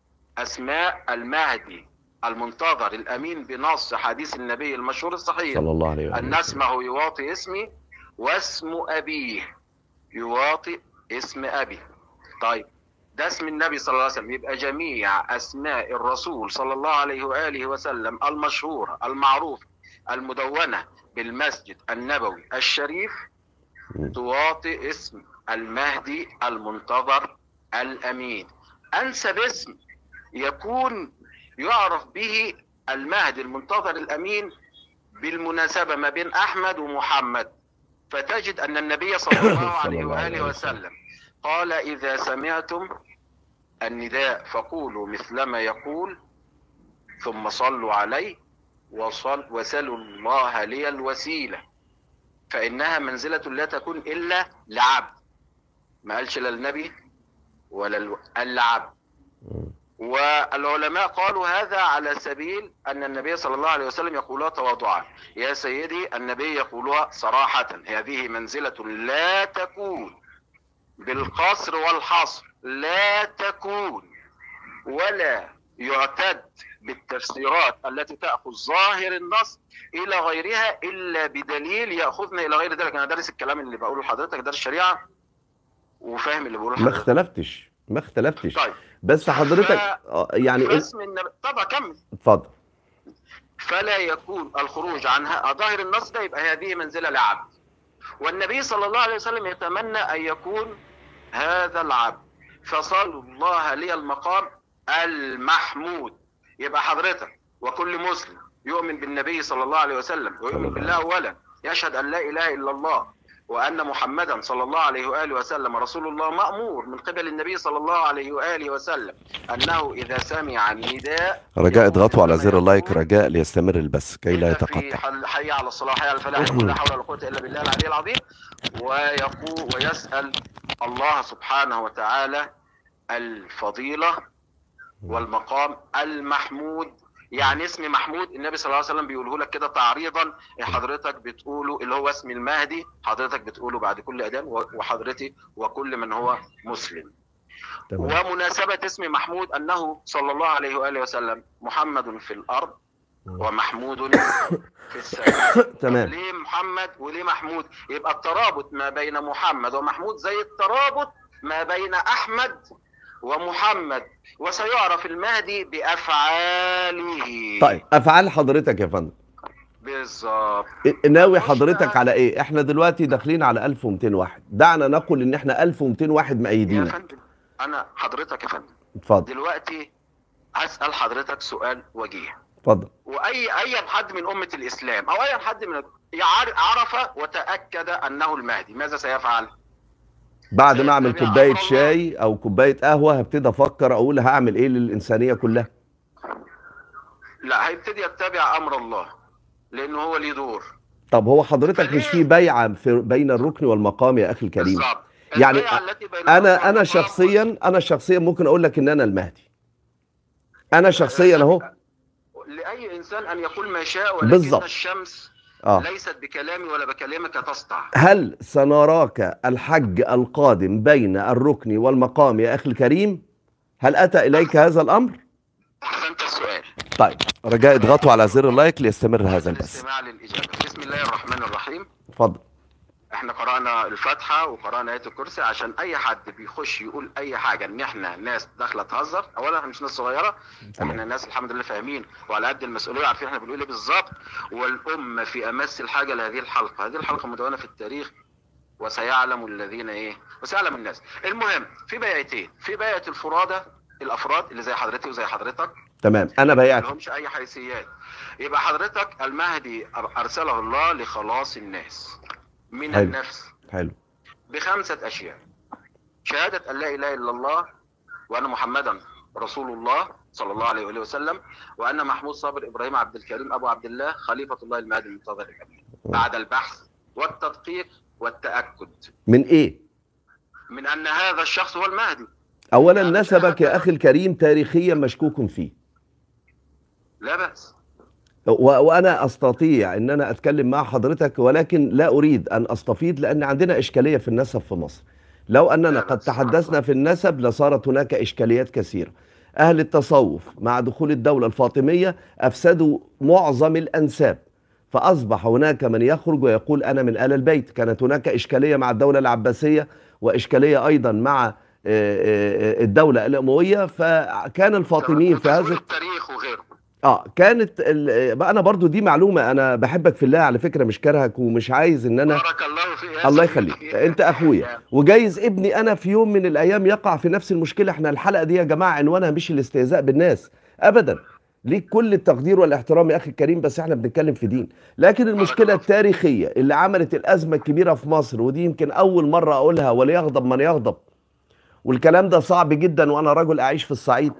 اسماء المهدي المنتظر الامين بنص حديث النبي المشهور الصحيح صلى الله عليه ان وسلم اسمه يواطئ اسمي واسم ابيه يواطئ اسم ابي طيب ده اسم النبي صلى الله عليه وسلم يبقى جميع اسماء الرسول صلى الله عليه واله وسلم المشهوره المعروفه المدونه بالمسجد النبوي الشريف مم. تواطئ اسم المهدي المنتظر الامين انسب اسم يكون يعرف به المهدي المنتظر الامين بالمناسبه ما بين احمد ومحمد فتجد ان النبي صلى الله صلى عليه الله عليه واله وسلم. وسلم قال اذا سمعتم النداء فقولوا مثلما يقول ثم صلوا عليه وصل وسلوا الله لي الوسيله فانها منزله لا تكون الا لعبد ما قالش لا النبي ولا ال- العبد مم. والعلماء قالوا هذا على سبيل ان النبي صلى الله عليه وسلم يقولها تواضعا يا سيدي النبي يقولها صراحه هذه منزله لا تكون بالقصر والحصر لا تكون ولا يعتد بالتفسيرات التي تاخذ ظاهر النص الى غيرها الا بدليل ياخذنا الى غير ذلك انا دارس الكلام اللي بقوله لحضرتك دارس الشريعه وفاهم اللي بقوله ما لحضرتك اختلفتش ما اختلفتش طيب بس حضرتك ف- آه، يعني إيه- فاسم النبي طبعا كمل اتفضل فلا يكون الخروج عنها ظاهر النص ده يبقى هذه منزله لعبد والنبي صلى الله عليه وسلم يتمنى ان يكون هذا العبد فصلوا الله لي المقام المحمود يبقى حضرتك وكل مسلم يؤمن بالنبي صلى الله عليه وسلم صلى ويؤمن الله بالله اولا يشهد ان لا اله الا الله وان محمدا صلى الله عليه واله وسلم رسول الله مامور من قبل النبي صلى الله عليه واله وسلم انه اذا سمع النداء رجاء يقول اضغطوا على كما زر اللايك يقول رجاء ليستمر البث كي لا إلا في يتقطع حل- حي على الصلاة حي على الفلاح يقول لا حول ولا قوة إلا بالله العلي العظيم ويقول ويسأل الله سبحانه وتعالى الفضيلة والمقام المحمود يعني اسم محمود النبي صلى الله عليه وسلم بيقوله لك كده تعريضا حضرتك بتقوله اللي هو اسم المهدي حضرتك بتقوله بعد كل اذان وحضرتي وكل من هو مسلم تمام ومناسبة اسم محمود أنه صلى الله عليه وآله وسلم محمد في الأرض ومحمود في السماء تمام ليه محمد وليه محمود يبقى الترابط ما بين محمد ومحمود زي الترابط ما بين أحمد ومحمد وسيعرف المهدي بأفعاله طيب افعال حضرتك يا فندم بالظبط ناوي أخش حضرتك بقى- على ايه احنا دلوقتي داخلين على 1200 واحد دعنا نقول ان احنا 1200 واحد يا مأيدينك فندم أنا حضرتك يا فندم اتفضل دلوقتي هسأل حضرتك سؤال وجيه اتفضل واي اي حد من امه الاسلام او اي حد من يعر- عرف وتاكد انه المهدي ماذا سيفعل؟ بعد ما اعمل سيتبع كوبايه أمر الله. شاي او كوبايه قهوه هبتدي افكر اقول هعمل ايه للانسانيه كلها لا هيبتدي يتبع امر الله لانه هو ليه دور طب هو حضرتك فليه؟ مش في بيعه في بين الركن والمقام يا اخي الكريم بالظبط يعني البيعة التي بين الله انا انا والمقام شخصيا انا شخصيا ممكن اقول لك ان انا المهدي انا شخصيا اهو لاي انسان ان يقول ما شاء ولكن بالظبط. الشمس اه ليست بكلامي ولا بكلامك تسطع هل سنراك الحج القادم بين الركن والمقام يا اخي الكريم هل اتى اليك هذا الامر احسنت السؤال طيب رجاء اضغطوا على زر اللايك ليستمر هذا البث الاستماع للاجابه بسم الله الرحمن الرحيم اتفضل احنا قرانا الفاتحه وقرانا ايه الكرسي عشان اي حد بيخش يقول اي حاجه ان احنا ناس داخله تهزر اولا احنا مش ناس صغيره تمام. احنا ناس الحمد لله فاهمين وعلى قد المسؤوليه عارفين احنا بنقول ايه بالظبط والامه في امس الحاجه لهذه الحلقه هذه الحلقه مدونه في التاريخ وسيعلم الذين ايه وسيعلم الناس المهم في بيعتين في بيعه الفرادى الافراد اللي زي حضرتي وزي حضرتك تمام انا ما بيعت لهمش اي حيثيات يبقى حضرتك المهدي ارسله الله لخلاص الناس من حلو. النفس حلو بخمسه اشياء شهاده ان لا اله الا الله وان محمدا رسول الله صلى الله عليه وآله وسلم وان محمود صابر ابراهيم عبد الكريم ابو عبد الله خليفه الله المهدي المنتظر الامين بعد البحث والتدقيق والتاكد من ايه من ان هذا الشخص هو المهدي اولا نسبك يا اخي الكريم تاريخيا مشكوك فيه لا باس و- وانا استطيع ان انا اتكلم مع حضرتك ولكن لا اريد ان استفيض لان عندنا اشكاليه في النسب في مصر لو اننا لا قد بأس. تحدثنا في النسب لصارت هناك اشكاليات كثيره اهل التصوف مع دخول الدوله الفاطميه افسدوا معظم الانساب فاصبح هناك من يخرج ويقول انا من ال البيت كانت هناك اشكاليه مع الدوله العباسيه واشكاليه ايضا مع آه، آه، الدوله الامويه فكان الفاطميين في هذا التاريخ وغيره اه كانت ال- بقى انا برضو دي معلومه انا بحبك في الله على فكره مش كارهك ومش عايز ان انا بارك الله فيك يا الله سيدي. يخليك انت اخويا وجايز ابني انا في يوم من الايام يقع في نفس المشكله احنا الحلقه دي يا جماعه عنوانها مش الاستهزاء بالناس ابدا ليك كل التقدير والاحترام يا اخي الكريم بس احنا بنتكلم في دين لكن المشكله التاريخيه اللي عملت الازمه الكبيره في مصر ودي يمكن اول مره اقولها وليغضب من يغضب والكلام ده صعب جدا وانا رجل اعيش في الصعيد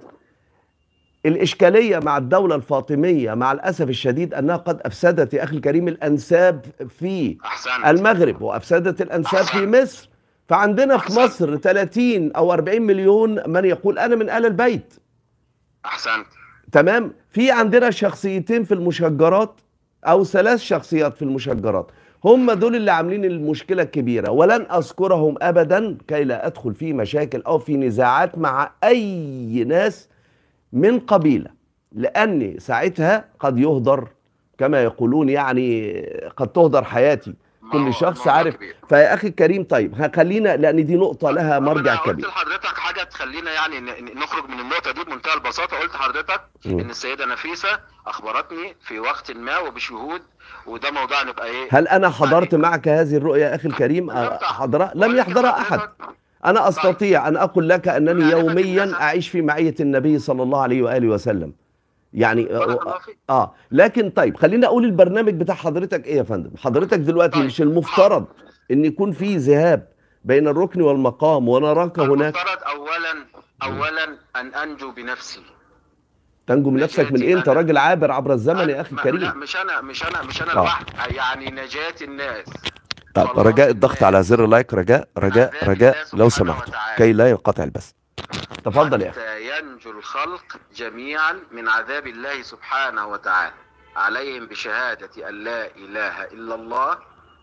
الإشكالية مع الدولة الفاطمية مع الأسف الشديد أنها قد أفسدت يا أخي الكريم الأنساب في احسنت المغرب وأفسدت الأنساب في مصر فعندنا في أحسنت. مصر 30 أو 40 مليون من يقول أنا من آل البيت احسنت تمام في عندنا شخصيتين في المشجرات أو ثلاث شخصيات في المشجرات هم دول اللي عاملين المشكلة الكبيرة ولن أذكرهم أبدا كي لا أدخل في مشاكل أو في نزاعات مع أي ناس من قبيلة لأن ساعتها قد يهدر كما يقولون يعني قد تهدر حياتي كل موضوع- شخص موضوع عارف كبير. فيا أخي الكريم طيب خلينا لأن دي نقطة لها طب مرجع أنا قلت كبير لحضرتك حاجه تخلينا يعني ن- ن- نخرج من النقطه دي بمنتهى البساطه قلت لحضرتك مم. ان السيده نفيسه اخبرتني في وقت ما وبشهود وده موضوع نبقى ايه هل أنا حضرت معك هذه الرؤية يا أخي الكريم لم تحضر. حضرها لم قلت يحضرها أحد لحضرتك أنا أستطيع أن أقول لك أنني معرفة يوميا النسب. أعيش في معية النبي صلى الله عليه وآله وسلم يعني بارك الله فيك. اه لكن طيب خلينا اقول البرنامج بتاع حضرتك ايه يا فندم حضرتك دلوقتي طيب. مش المفترض ان يكون في ذهاب بين الركن والمقام ونراك هناك المفترض اولا اولا ان انجو بنفسي تنجو من نفسك من ايه انت أنا- راجل عابر عبر الزمن يا أنا- اخي ما- الكريم لا مش انا مش انا مش انا آه. لوحدي يعني نجاه الناس طب والله رجاء الضغط بالله. على زر لايك رجاء رجاء عذاب رجاء الله لو سبحانه سمحت وتعالى. كي لا ينقطع البث تفضل يا اخي حتى ينجو الخلق جميعا من عذاب الله سبحانه وتعالى عليهم بشهادة أن لا إله إلا الله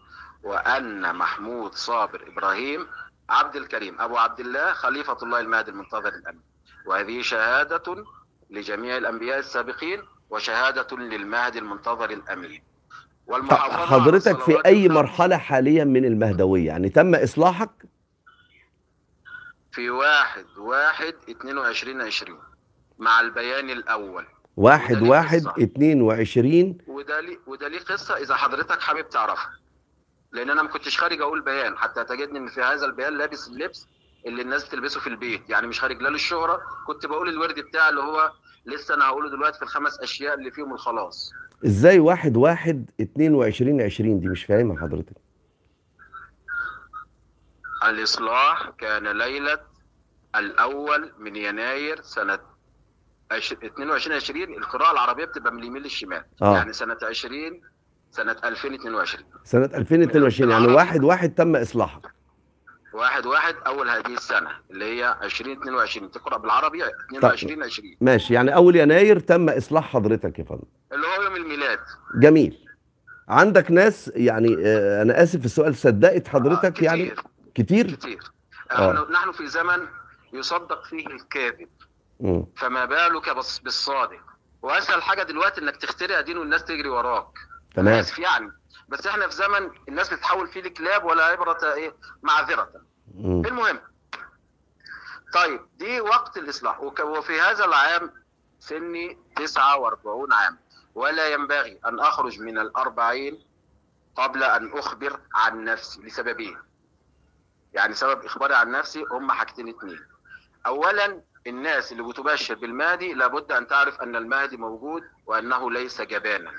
وأن محمود صابر إبراهيم عبد الكريم أبو عبد الله خليفة الله المهدي المنتظر الأمين وهذه شهادة لجميع الأنبياء السابقين وشهادة للمهدي المنتظر الأمين والمحافظة على حضرتك في الصلوات اي الخمس مرحله حاليا من المهدويه يعني تم اصلاحك في واحد واحد اتنين وعشرين عشرين مع البيان الأول واحد ودليل واحد الصح. اتنين وعشرين وده لي وده ليه قصه اذا حضرتك حابب تعرفها لان انا ما كنتش خارج اقول بيان حتى تجدني ان في هذا البيان لابس اللبس اللي الناس بتلبسه في البيت يعني مش خارج لا للشهره كنت بقول الورد بتاعي اللي هو لسه انا هقوله دلوقتي في الخمس اشياء اللي فيهم الخلاص ازاي واحد واحد اتنين وعشرين عشرين دي مش فاهمها حضرتك الاصلاح كان ليله الاول من يناير سنه عش- 22 20 القراءه العربيه بتبقى من اليمين للشمال آه. يعني سنه 20 سنه 2022 سنة 2022 يعني واحد واحد تم إصلاحها واحد واحد اول هذه السنه اللي هي 2022 تقرا بالعربي 22 20 ماشي يعني أول يناير تم إصلاح حضرتك يا فندم اللي هو يوم الميلاد جميل عندك ناس يعني آه، أنا آسف في السؤال صدقت حضرتك آه، يعني كتير كتير كتير آه. نحن نحن في زمن يصدق فيه الكاذب مم. فما بالك بس بالصادق واسهل حاجه دلوقتي انك تخترع دين والناس تجري وراك تمام اسف يعني بس احنا في زمن الناس بتتحول فيه لكلاب ولا عبره ايه معذره مم. المهم طيب دي وقت الإصلاح وك- وفي هذا العام سني 49 عام ولا ينبغي أن أخرج من الأربعين قبل أن أخبر عن نفسي لسببين يعني سبب إخباري عن نفسي هم حاجتين اتنين أولا الناس اللي بتبشر بالمهدي لابد أن تعرف أن المهدي موجود وأنه ليس جبانا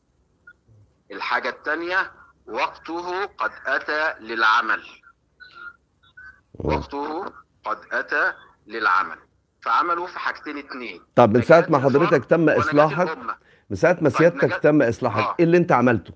الحاجة الثانية وقته قد أتى للعمل مم. وقته قد اتى للعمل فعملوا في حاجتين اتنين طب من ساعة نجاة ما حضرتك الفرد تم ونجاة إصلاحك الأمة. من ساعة ما طيب، سيادتك نجاة- تم إصلاحك آه. إيه اللي أنت عملته؟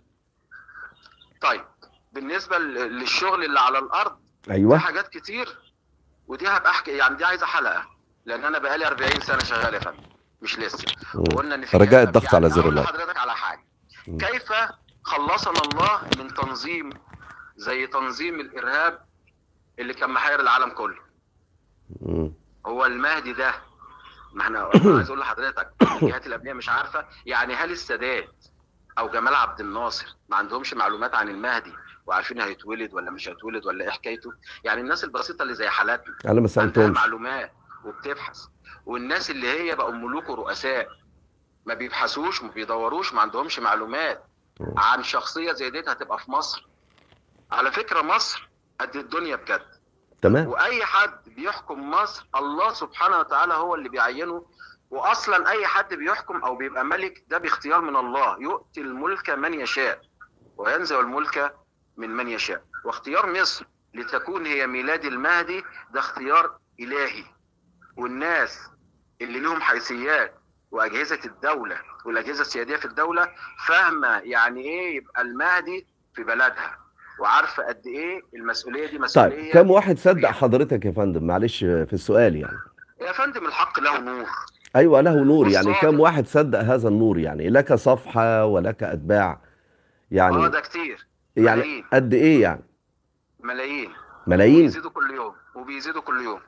طيب بالنسبه ل- للشغل اللي على الارض في أيوه حاجات كتير ودي هبقى احكي يعني دي عايزه حلقه لان انا بقالي 40 سنه شغال يا فندم مش لسه مم. وقلنا ان في رجاء كلام. الضغط على زر أقول اللايك. لحضرتك على حاجه مم. كيف خلصنا الله من تنظيم زي تنظيم الارهاب اللي كان محير العالم كله مم. هو المهدي ده ما احنا أنا عايز اقول لحضرتك الجهات الامنيه مش عارفه يعني هل السادات او جمال عبد الناصر ما عندهمش معلومات عن المهدي وعارفين هيتولد ولا مش هيتولد ولا ايه حكايته يعني الناس البسيطه اللي زي حالاتنا أنا ما عندها سألتهمش معلومات وبتبحث والناس اللي هي بقوا ملوك ورؤساء ما بيبحثوش ما بيدوروش ما عندهمش معلومات مم. عن شخصيه زي ديت هتبقى في مصر على فكره مصر قد الدنيا بجد تمام واي حد بيحكم مصر الله سبحانه وتعالى هو اللي بيعينه واصلا اي حد بيحكم او بيبقى ملك ده باختيار من الله يؤتي الملك من يشاء وينزع الملك من من يشاء واختيار مصر لتكون هي ميلاد المهدي ده اختيار الهي والناس اللي لهم حيثيات واجهزه الدوله والاجهزه السياديه في الدوله فاهمه يعني ايه يبقى المهدي في بلدها وعارفه قد ايه المسؤوليه دي مسؤوليه طيب كم واحد صدق كبيرة. حضرتك يا فندم معلش في السؤال يعني يا فندم الحق له نور ايوه له نور يعني والصادق. كم واحد صدق هذا النور يعني لك صفحه ولك اتباع اه يعني ده كتير يعني ملايين. قد ايه يعني ملايين ملايين وبيزيدوا كل يوم وبيزيدوا كل يوم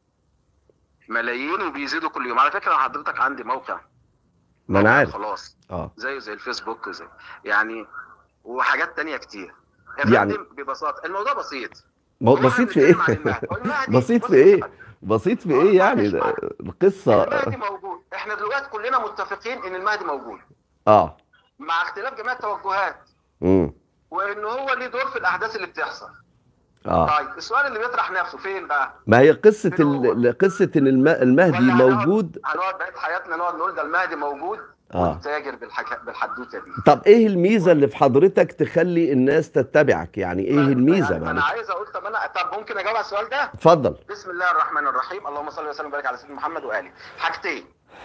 ملايين وبيزيدوا كل يوم على فكره أنا حضرتك عندي موقع ما انا موقع عارف خلاص اه زيه زي الفيسبوك زي يعني وحاجات تانية كتير يا يعني- فندم ببساطه الموضوع بسيط ما- هو إحنا بسيط في ايه بنتكلم عن المهدي. هو المهدي بسيط بص في ايه يا فندم، بسيط في آه، ايه يعني معلش، ده معلش. القصه المهدي موجود احنا دلوقتي كلنا متفقين ان المهدي موجود اه مع اختلاف جميع التوجهات امم وان هو ليه دور في الاحداث اللي بتحصل اه طيب السؤال اللي بيطرح نفسه فين بقى ما هي قصه فين هو؟ ال- قصه ان الم- المهدي ولا هنقعد- موجود هنقعد بقيت حياتنا نقعد نقول ده المهدي موجود آه. ونتاجر بالحكا... بالحدوته دي طب ايه الميزه اللي في حضرتك تخلي الناس تتبعك يعني ايه ما- الميزه يعني انا معلش عايز اقول طب انا طب ممكن اجاوب على السؤال ده اتفضل بسم الله الرحمن الرحيم اللهم صل وسلم وبارك على سيدنا محمد واله حاجتين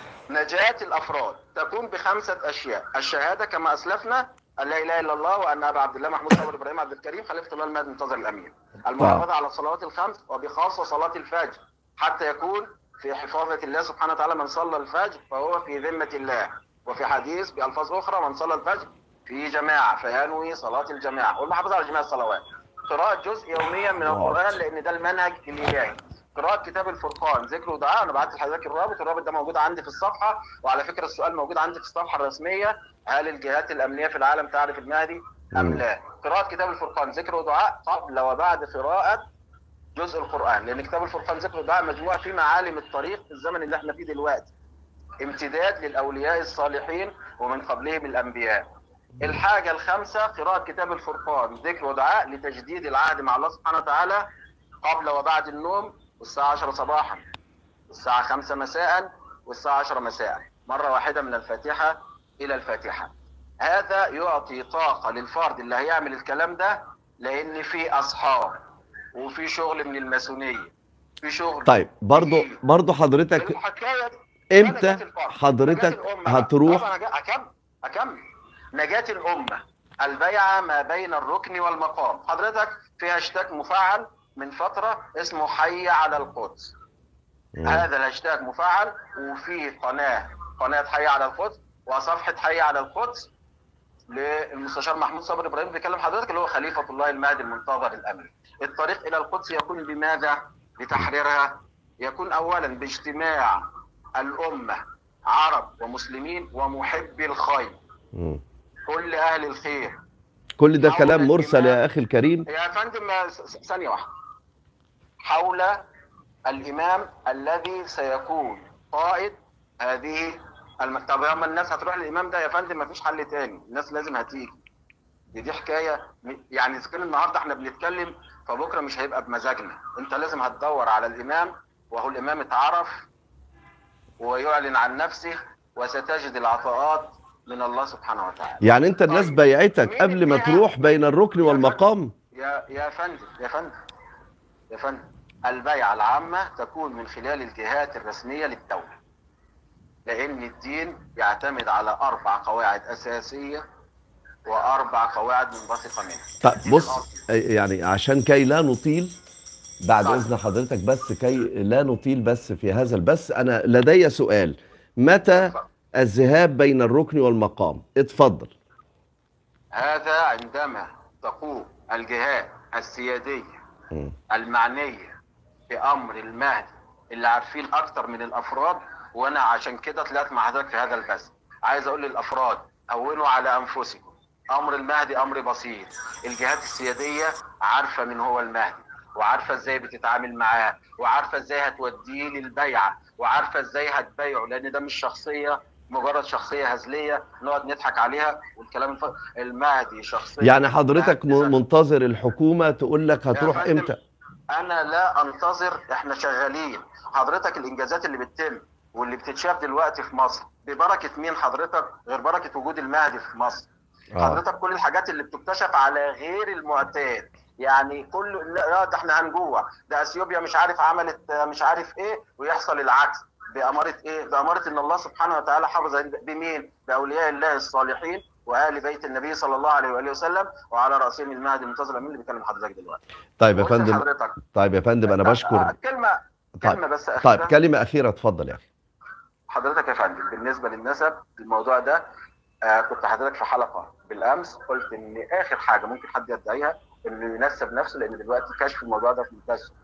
نجاة الافراد تكون بخمسه اشياء الشهاده كما اسلفنا ان لا اله الا الله وان ابا عبد الله محمود صابر ابراهيم عبد الكريم خليفه الله المهدي المنتظر الامين المحافظه على الصلوات الخمس وبخاصه صلاه الفجر حتى يكون في حفاظه الله سبحانه وتعالى من صلى الفجر فهو في ذمه الله وفي حديث بالفاظ اخرى من صلى الفجر في جماعه فينوي صلاه الجماعه والمحافظه على جميع الصلوات قراءة جزء يوميا من واو. القرآن لأن ده المنهج الإلهي قراءة كتاب الفرقان ذكر ودعاء أنا بعت لحضرتك الرابط الرابط ده موجود عندي في الصفحة وعلى فكرة السؤال موجود عندي في الصفحة الرسمية هل الجهات الأمنية في العالم تعرف المهدي أم مم. لا قراءة كتاب الفرقان ذكر ودعاء قبل وبعد قراءة جزء القرآن لأن كتاب الفرقان ذكر ودعاء مجموعة في معالم الطريق في الزمن اللي احنا فيه دلوقتي امتداد للأولياء الصالحين ومن قبلهم الأنبياء الحاجة الخامسة قراءة كتاب الفرقان ذكر ودعاء لتجديد العهد مع الله سبحانه وتعالى قبل وبعد النوم والساعة 10 صباحا والساعة 5 مساء والساعة 10 مساء مرة واحدة من الفاتحة إلى الفاتحة هذا يعطي طاقة للفرد اللي هيعمل الكلام ده لأن في أصحاب وفي شغل من الماسونية في شغل طيب برضو برضو حضرتك الحكاية امتى نجاة الفرد. حضرتك نجاة الأمة بقى. هتروح طبعا أنا أكمل أكمل نجاة الأمة البيعة ما بين الركن والمقام حضرتك في هاشتاج مفعل من فترة اسمه حي على القدس مم. هذا الهاشتاج مفعل وفي قناة قناة حي على القدس وصفحة حي على القدس للمستشار محمود صبري ابراهيم بيكلم حضرتك اللي هو خليفة الله المهدي المنتظر الأمين الطريق إلى القدس يكون بماذا؟ بتحريرها يكون أولا باجتماع الأمة عرب ومسلمين ومحبي الخير مم. كل أهل الخير كل ده حول كلام مرسل الإمام. يا اخي الكريم يا فندم س- س- ثانية واحدة حول الإمام الذي سيكون قائد هذه الم... طب ياما الناس هتروح للإمام ده يا فندم مفيش حل تاني الناس لازم هتيجي دي, دي حكاية م- يعني إذا كان النهاردة احنا بنتكلم فبكرة مش هيبقى بمزاجنا أنت لازم هتدور على الإمام وهو الإمام اتعرف ويعلن عن نفسه وستجد العطاءات من الله سبحانه وتعالى يعني انت الناس طيب. بيعتك مين قبل ما اديها؟ تروح بين الركن والمقام يا يا فندم يا فندم يا فندم البيعة العامة تكون من خلال الجهات الرسمية للدولة لأن الدين يعتمد على أربع قواعد أساسية وأربع قواعد منبثقة منها طيب بص يعني عشان كي لا نطيل بعد طيب. اذن حضرتك بس كي لا نطيل بس في هذا البث انا لدي سؤال متى الذهاب بين الركن والمقام اتفضل هذا عندما تقوم الجهات السيادية مم. المعنية بأمر المهدي اللي عارفين أكتر من الأفراد وأنا عشان كده طلعت مع حضرتك في هذا البث عايز أقول للأفراد هونوا على أنفسكم أمر المهدي أمر بسيط الجهات السيادية عارفة من هو المهدي وعارفة ازاي بتتعامل معاه وعارفة ازاي هتوديه للبيعة وعارفة ازاي هتبايعه لان ده مش شخصية مجرد شخصية هزلية نقعد نضحك عليها والكلام الف... المهدي شخصية يعني حضرتك مهندسة. م- منتظر الحكومة تقول لك هتروح فندم، امتى انا لا انتظر احنا شغالين حضرتك الانجازات اللي بتتم واللي بتتشاف دلوقتي في مصر ببركه مين حضرتك غير بركه وجود المهدي في مصر آه. حضرتك كل الحاجات اللي بتكتشف على غير المعتاد يعني كل لا ده احنا هنجوع ده اثيوبيا مش عارف عملت آه، مش عارف ايه ويحصل العكس بأمارة ايه؟ بأمارة ان الله سبحانه وتعالى حافظ بمين؟ بأولياء الله الصالحين وآل بيت النبي صلى الله عليه وآله وسلم وعلى رأسهم المهدي المنتظر مين اللي بيكلم حضرتك دلوقتي؟ طيب يا قلت فندم لحضرتك طيب يا فندم انا آه، بشكر كلمة طيب كلمة بس طيب أخيرة كلمة أخيرة اتفضل يا أخي حضرتك يا فندم بالنسبة للنسب الموضوع ده آه كنت حضرتك في حلقة بالأمس قلت إن آخر حاجة ممكن حد يدعيها إنه ينسب نفسه لأن دلوقتي كشف الموضوع ده في منتهى السهولة.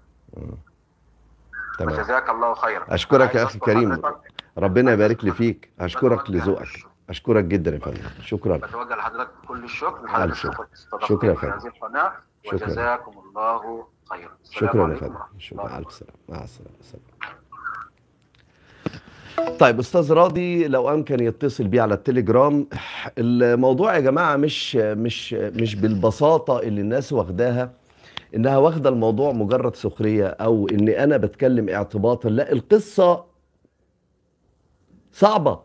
تمام وجزاك الله خيرا أشكرك يا عايز أخي أشكر كريم. حضرتك. ربنا يبارك لي فيك أشكرك بتوجه لذوقك الشكر- أشكرك جدا يا فندم شكرا بتوجه لحضرتك كل الشكر ألف لحضرتك شكر. استضافتني شكرا يا في فندم. هذه القناة شكرا. وجزاكم الله خيرا السلام شكرا يا عليكم فندم ورحمة الله شكرا ألف سلامة مع السلامة سلام. طيب استاذ راضي لو امكن يتصل بي على التليجرام الموضوع يا جماعه مش مش مش بالبساطه اللي الناس واخداها انها واخده الموضوع مجرد سخريه او ان انا بتكلم اعتباطا لا القصه صعبه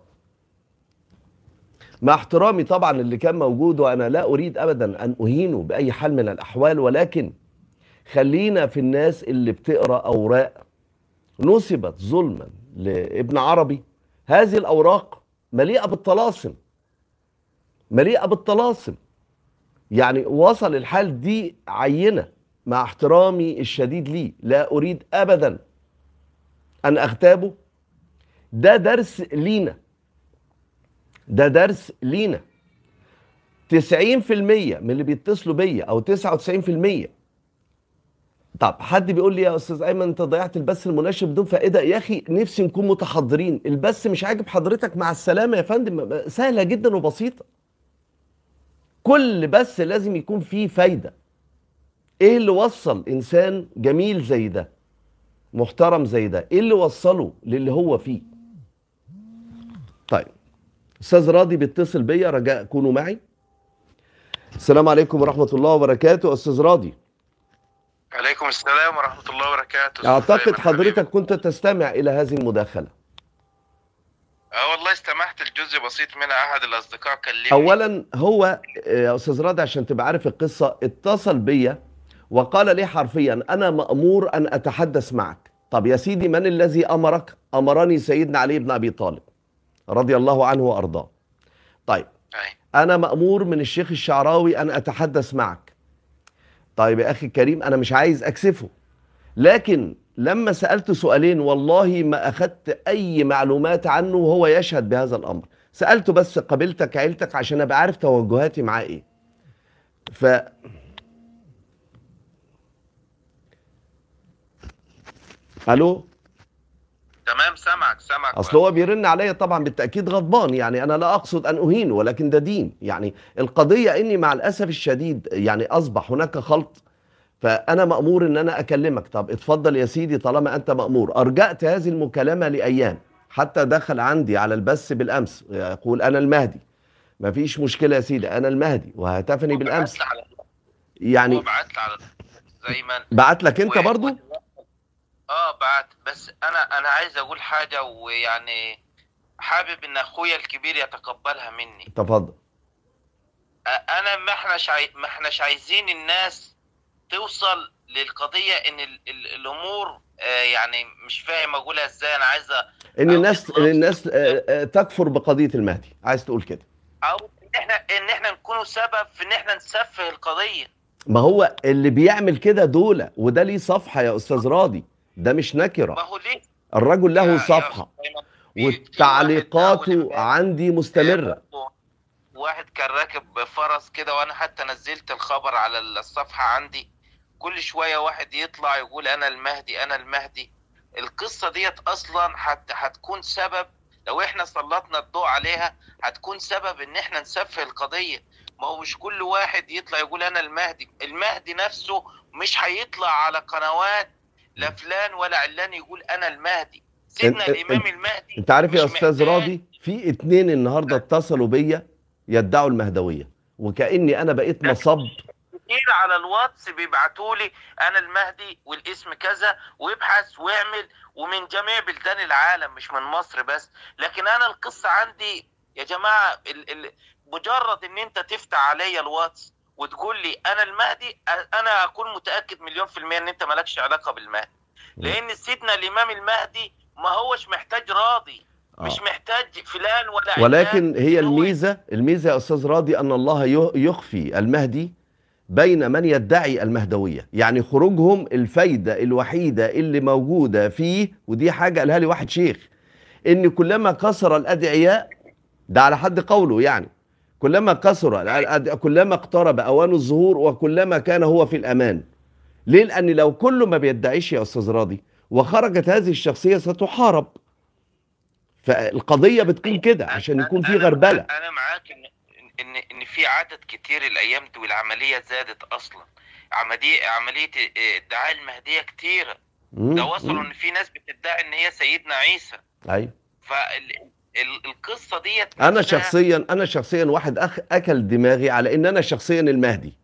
مع احترامي طبعا اللي كان موجود وانا لا اريد ابدا ان اهينه باي حال من الاحوال ولكن خلينا في الناس اللي بتقرا اوراق نسبت ظلما لابن عربي هذه الاوراق مليئه بالطلاسم مليئه بالطلاسم يعني وصل الحال دي عينه مع احترامي الشديد ليه لا اريد ابدا ان اغتابه ده درس لينا ده درس لينا 90% من اللي بيتصلوا بيا او 99% طب حد بيقول لي يا استاذ ايمن انت ضيعت البث المناسب بدون فائده يا اخي نفسي نكون متحضرين البث مش عاجب حضرتك مع السلامه يا فندم سهله جدا وبسيطه كل بث لازم يكون فيه فايده ايه اللي وصل انسان جميل زي ده محترم زي ده ايه اللي وصله للي هو فيه طيب استاذ راضي بيتصل بيا رجاء كونوا معي السلام عليكم ورحمه الله وبركاته استاذ راضي عليكم السلام ورحمة الله وبركاته اعتقد أستاذ أيمن حضرتك كنت تستمع الى هذه المداخله اه والله استمعت الجزء بسيط منها أحد الأصدقاء كلمني اولا هو يا استاذ راضي عشان تبقى عارف القصه اتصل بيا وقال لي حرفيا انا مامور ان اتحدث معك طب يا سيدي من الذي امرك امرني سيدنا علي بن ابي طالب رضي الله عنه وارضاه طيب أي. انا مامور من الشيخ الشعراوي ان اتحدث معك طيب يا اخي الكريم انا مش عايز اكسفه لكن لما سالت سؤالين والله ما اخذت اي معلومات عنه وهو يشهد بهذا الامر سالته بس قبلتك عيلتك عشان ابقى عارف توجهاتي معاه ايه ف الو تمام سامعك سامعك اصل هو بيرن عليا طبعا بالتاكيد غضبان يعني انا لا اقصد ان اهينه ولكن ده دين يعني القضيه اني مع الاسف الشديد يعني اصبح هناك خلط فانا مامور ان انا اكلمك طب اتفضل يا سيدي طالما انت مامور ارجأت هذه المكالمه لايام حتى دخل عندي على البث بالامس يقول انا المهدي ما فيش مشكله يا سيدي انا المهدي وهتفني بالامس بعت لي على يعني هو بعت لي على زي ما بعت لك انت و- برضو اه بعت بس انا انا عايز اقول حاجه ويعني حابب ان اخويا الكبير يتقبلها مني تفضل أ- انا ما احناش عاي... ما احناش عايزين الناس توصل للقضيه ان ال... ال... الامور آه يعني مش فاهم اقولها ازاي انا عايزه ان أو الناس إطلاق. ان الناس آه، آه، تكفر بقضيه المهدي عايز تقول كده او ان احنا ان احنا نكونوا سبب في ان احنا نسفه القضيه ما هو اللي بيعمل كده دولة وده ليه صفحة يا أستاذ راضي ده مش ما نكرة هو ليه الرجل يا- له يا صفحة أستاذ أيمن، في- في واحد وتعليقاته أول عندي مستمرة واحد كان راكب فرس كده وانا حتى نزلت الخبر على الصفحة عندي كل شوية واحد يطلع يقول انا المهدي انا المهدي القصة ديت اصلا حتى هتكون سبب لو احنا سلطنا الضوء عليها هتكون سبب ان احنا نسفه القضية ما هو مش كل واحد يطلع يقول انا المهدي المهدي نفسه مش هيطلع على قنوات لا فلان ولا علان يقول انا المهدي سيدنا أنت- الامام المهدي انت عارف يا مش أستاذ محتاج. راضي في اتنين النهاردة اتصلوا بيا يدعوا المهدوية وكأني أنا بقيت مصب كتير على الواتس بيبعتوا لي انا المهدي والاسم كذا وابحث واعمل ومن جميع بلدان العالم مش من مصر بس لكن انا القصه عندي يا جماعه ال ال مجرد ان انت تفتح عليا الواتس وتقول لي انا المهدي أ- انا اكون متاكد مليون في الميه ان انت مالكش علاقه بالمهدي لان سيدنا الامام المهدي ما هوش محتاج راضي مش آه. محتاج فلان ولا علان ولكن هي إن هو الميزة الميزة يا أستاذ راضي أن الله ي- يخفي المهدي بين من يدعي المهدوية يعني خروجهم الفايدة الوحيدة اللي موجودة فيه ودي حاجة قالها لي واحد شيخ إن كلما كثر الأدعياء ده على حد قوله يعني كلما كثر الأد- كلما اقترب أوان الظهور وكلما كان هو في الأمان ليه؟ لأن لو كله ما بيدعيش يا أستاذ راضي وخرجت هذه الشخصية ستحارب فالقضية بتكون كده عشان يكون في أنا- غربلة انا معاك ان ان ان في عدد كتير الايام دي والعمليه زادت اصلا عمليه عمليه ادعاء المهديه كتيره مم، ده وصلوا مم. ان في ناس بتدعي ان هي سيدنا عيسى أيوه فالقصه ديت انا نفسها- شخصيا انا شخصيا واحد أخ اكل دماغي على ان انا شخصيا المهدي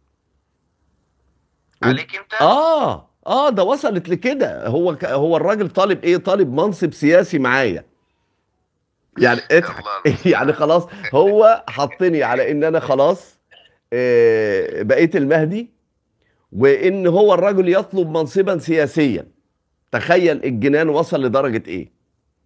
عليك انت اه اه ده وصلت لكده هو ك... هو الراجل طالب ايه طالب منصب سياسي معايا يعني اضحك الله. يعني خلاص هو حطني على ان انا خلاص آه بقيت المهدي وان هو الرجل يطلب منصبا سياسيا تخيل الجنان وصل لدرجة ايه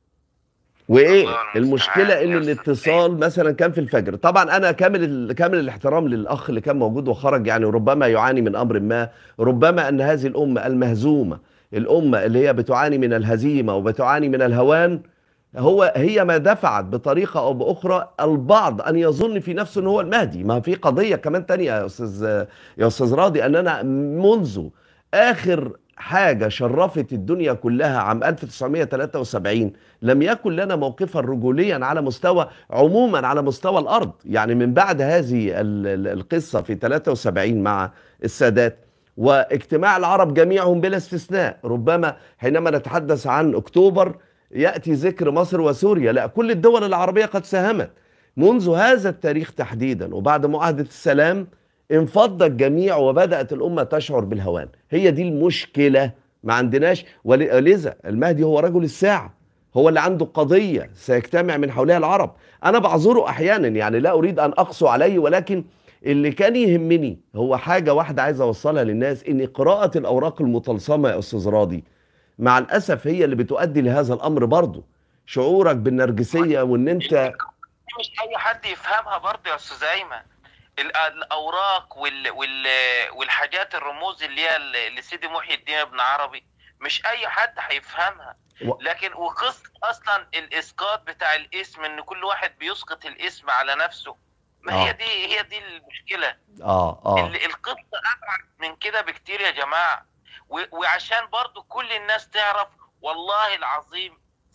وايه الله المستعان المشكله ان يا أستاذ الاتصال مثلا كان في الفجر طبعا انا كامل ال- كامل الاحترام للاخ اللي كان موجود وخرج يعني ربما يعاني من امر ما ربما ان هذه الامه المهزومه الامه اللي هي بتعاني من الهزيمه وبتعاني من الهوان هو هي ما دفعت بطريقه او باخرى البعض ان يظن في نفسه ان هو المهدي ما في قضيه كمان تانية يا استاذ يا استاذ راضي ان انا منذ اخر حاجه شرفت الدنيا كلها عام 1973 لم يكن لنا موقفا رجوليا على مستوى عموما على مستوى الارض يعني من بعد هذه ال- ال- القصه في 73 مع السادات واجتماع العرب جميعهم بلا استثناء ربما حينما نتحدث عن اكتوبر ياتي ذكر مصر وسوريا لا كل الدول العربيه قد ساهمت منذ هذا التاريخ تحديدا وبعد معاهده السلام انفض الجميع وبدات الامه تشعر بالهوان هي دي المشكله ما عندناش ول- ولذا المهدي هو رجل الساعه هو اللي عنده قضيه سيجتمع من حولها العرب انا بعذره احيانا يعني لا اريد ان اقسو عليه ولكن اللي كان يهمني هو حاجه واحده عايز اوصلها للناس ان قراءه الاوراق المطلسمه يا استاذ راضي مع الاسف هي اللي بتؤدي لهذا الامر برضه شعورك بالنرجسيه وان انت مش اي حد يفهمها برضه يا استاذ ايمن ال- الاوراق وال وال والحاجات الرموز اللي هي ل- لسيدي محي الدين ابن عربي مش اي حد هيفهمها و- لكن وقصه اصلا الاسقاط بتاع الاسم ان كل واحد بيسقط الاسم على نفسه ما آه. هي دي هي دي المشكله اه اه ال- القصه ابعد من كده بكتير يا جماعه و- وعشان برضو كل الناس تعرف والله العظيم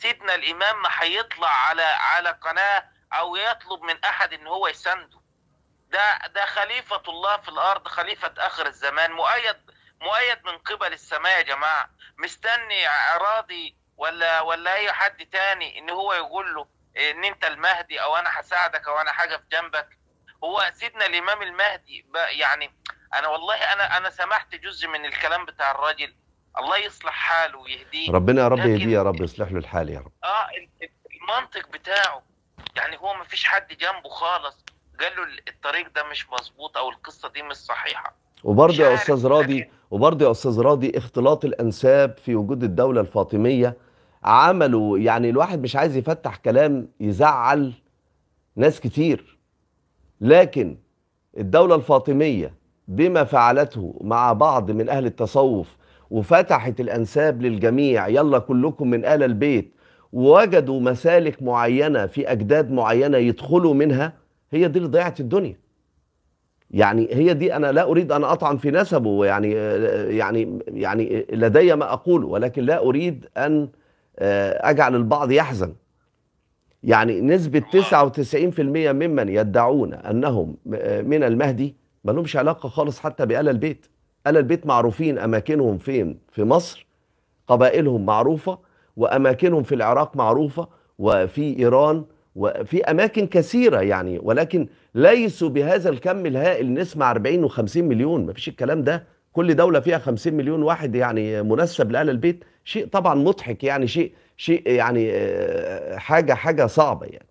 سيدنا الامام ما هيطلع على على قناه او يطلب من احد ان هو يسنده ده ده خليفه الله في الارض خليفه اخر الزمان مؤيد مؤيد من قبل السماء يا جماعه مستني راضي ولا ولا اي حد تاني ان هو يقول له ان انت المهدي او انا هساعدك او انا حاجه في جنبك هو سيدنا الامام المهدي بقى يعني انا والله انا انا سمعت جزء من الكلام بتاع الراجل الله يصلح حاله ويهديه ربنا يا رب لكن- يهديه يا رب يصلح له الحال يا رب اه ال- المنطق بتاعه يعني هو ما فيش حد جنبه خالص قال له الطريق ده مش مظبوط او القصه دي مش صحيحه وبرضه مش يا عارف، استاذ راضي لكن- وبرضه يا استاذ راضي اختلاط الانساب في وجود الدوله الفاطميه عملوا يعني الواحد مش عايز يفتح كلام يزعل ناس كتير لكن الدوله الفاطميه بما فعلته مع بعض من اهل التصوف وفتحت الانساب للجميع يلا كلكم من ال البيت ووجدوا مسالك معينه في اجداد معينه يدخلوا منها هي دي اللي ضيعت الدنيا يعني هي دي انا لا اريد ان اطعن في نسبه يعني يعني يعني لدي ما اقوله ولكن لا اريد ان آه، اجعل البعض يحزن يعني نسبة 99% ممن يدعون انهم آه، من المهدي ما لهمش علاقة خالص حتى بآل البيت آل البيت معروفين اماكنهم فين في مصر قبائلهم معروفة واماكنهم في العراق معروفة وفي ايران وفي اماكن كثيرة يعني ولكن ليسوا بهذا الكم الهائل نسمع 40 و50 مليون مفيش الكلام ده كل دولة فيها 50 مليون واحد يعني منسب لآل البيت شيء طبعا مضحك يعني شيء شيء يعني آه، حاجة حاجة صعبة يعني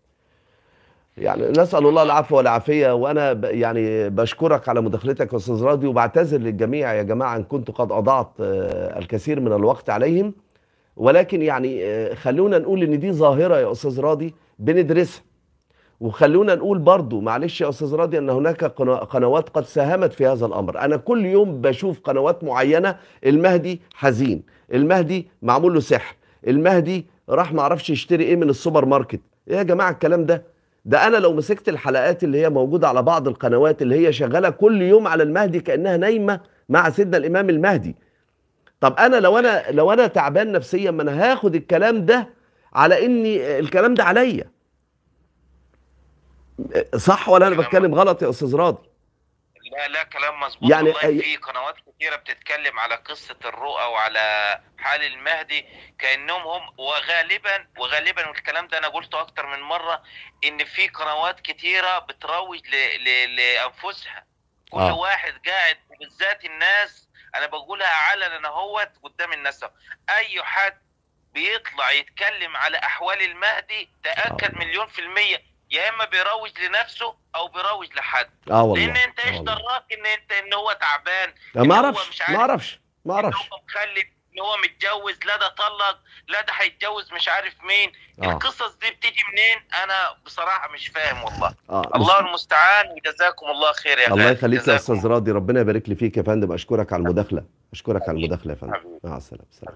يعني نسأل الله العفو والعافية وأنا ب- يعني بشكرك على مداخلتك يا أستاذ راضي وبعتذر للجميع يا جماعة إن كنت قد أضعت آه، الكثير من الوقت عليهم ولكن يعني آه، خلونا نقول إن دي ظاهرة يا أستاذ راضي بندرسها وخلونا نقول برضو معلش يا استاذ راضي ان هناك قنا- قنوات قد ساهمت في هذا الامر انا كل يوم بشوف قنوات معينه المهدي حزين المهدي معمول له سحر المهدي راح ما اعرفش يشتري ايه من السوبر ماركت ايه يا جماعه الكلام ده ده انا لو مسكت الحلقات اللي هي موجوده على بعض القنوات اللي هي شغاله كل يوم على المهدي كانها نايمه مع سيدنا الامام المهدي طب انا لو انا لو انا تعبان نفسيا ما انا هاخد الكلام ده على اني الكلام ده عليا صح ولا انا كلام بتكلم غلط يا استاذ راضي لا لا كلام مظبوط يعني يعني والله أي- في قنوات كتيره بتتكلم على قصه الرؤى وعلى حال المهدي كانهم هم وغالبا وغالبا والكلام ده انا قلته اكتر من مره ان في قنوات كتيره بتروج ل- ل- لانفسها كل آه. آه. واحد قاعد بالذات الناس انا بقولها علنا اهوت قدام الناس أهو. اي حد بيطلع يتكلم على احوال المهدي تاكد آه. مليون في الميه يا اما بيروج لنفسه او بيروج لحد اه والله لان انت ايش آه والله. دراك ان انت ان هو تعبان لا، إن ما هو اعرفش مش عارف- ما اعرفش ما ان اعرفش هو مخلف ان هو متجوز لا ده طلق لا ده هيتجوز مش عارف مين آه. القصص دي بتيجي منين انا بصراحه مش فاهم والله اه الله المستعان وجزاكم الله خير يا الله غالي. يخليك يا جزاكم استاذ راضي ربنا يبارك لي فيك يا فندم اشكرك على المداخله اشكرك على حبيبي. المداخله يا فندم حبيبي. مع السلامه سلام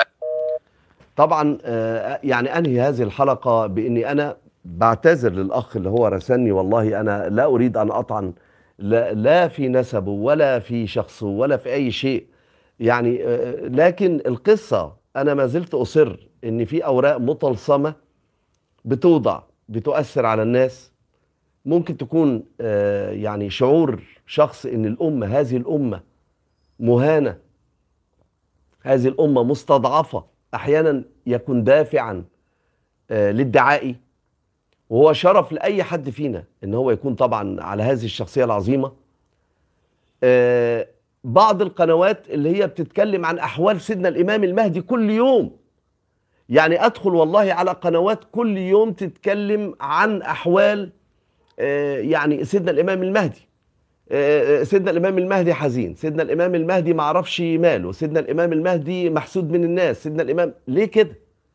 طبعا آه، يعني انهي هذه الحلقه باني انا بعتذر للاخ اللي هو رسلني والله انا لا اريد ان اطعن لا, لا في نسبه ولا في شخصه ولا في اي شيء يعني آه، لكن القصه انا ما زلت اصر ان في اوراق مطلسمه بتوضع بتؤثر على الناس ممكن تكون آه، يعني شعور شخص ان الامه هذه الامه مهانه هذه الامه مستضعفه احيانا يكون دافعا آه، للدعائي وهو شرف لاي حد فينا ان هو يكون طبعا على هذه الشخصيه العظيمه آه، بعض القنوات اللي هي بتتكلم عن احوال سيدنا الامام المهدي كل يوم يعني ادخل والله على قنوات كل يوم تتكلم عن احوال آه، يعني سيدنا الامام المهدي آه، سيدنا الامام المهدي حزين سيدنا الامام المهدي ما عرفش ماله سيدنا الامام المهدي محسود من الناس سيدنا الامام ليه كده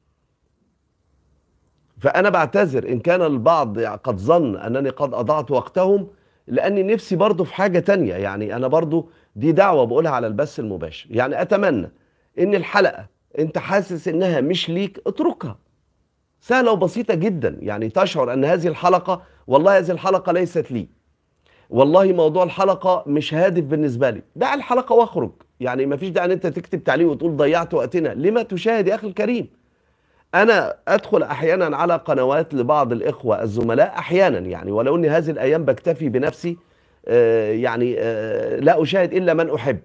فانا بعتذر ان كان البعض قد ظن انني قد اضعت وقتهم لاني نفسي برضو في حاجه تانية يعني انا برضو دي دعوه بقولها على البث المباشر يعني اتمنى ان الحلقه انت حاسس انها مش ليك اتركها سهله وبسيطه جدا يعني تشعر ان هذه الحلقه والله هذه الحلقه ليست لي والله موضوع الحلقه مش هادف بالنسبه لي دع الحلقه واخرج يعني ما فيش داعي ان انت تكتب تعليق وتقول ضيعت وقتنا لما تشاهد يا اخي الكريم انا ادخل احيانا على قنوات لبعض الاخوه الزملاء احيانا يعني ولو اني هذه الايام بكتفي بنفسي آه، يعني آه، لا اشاهد الا من احب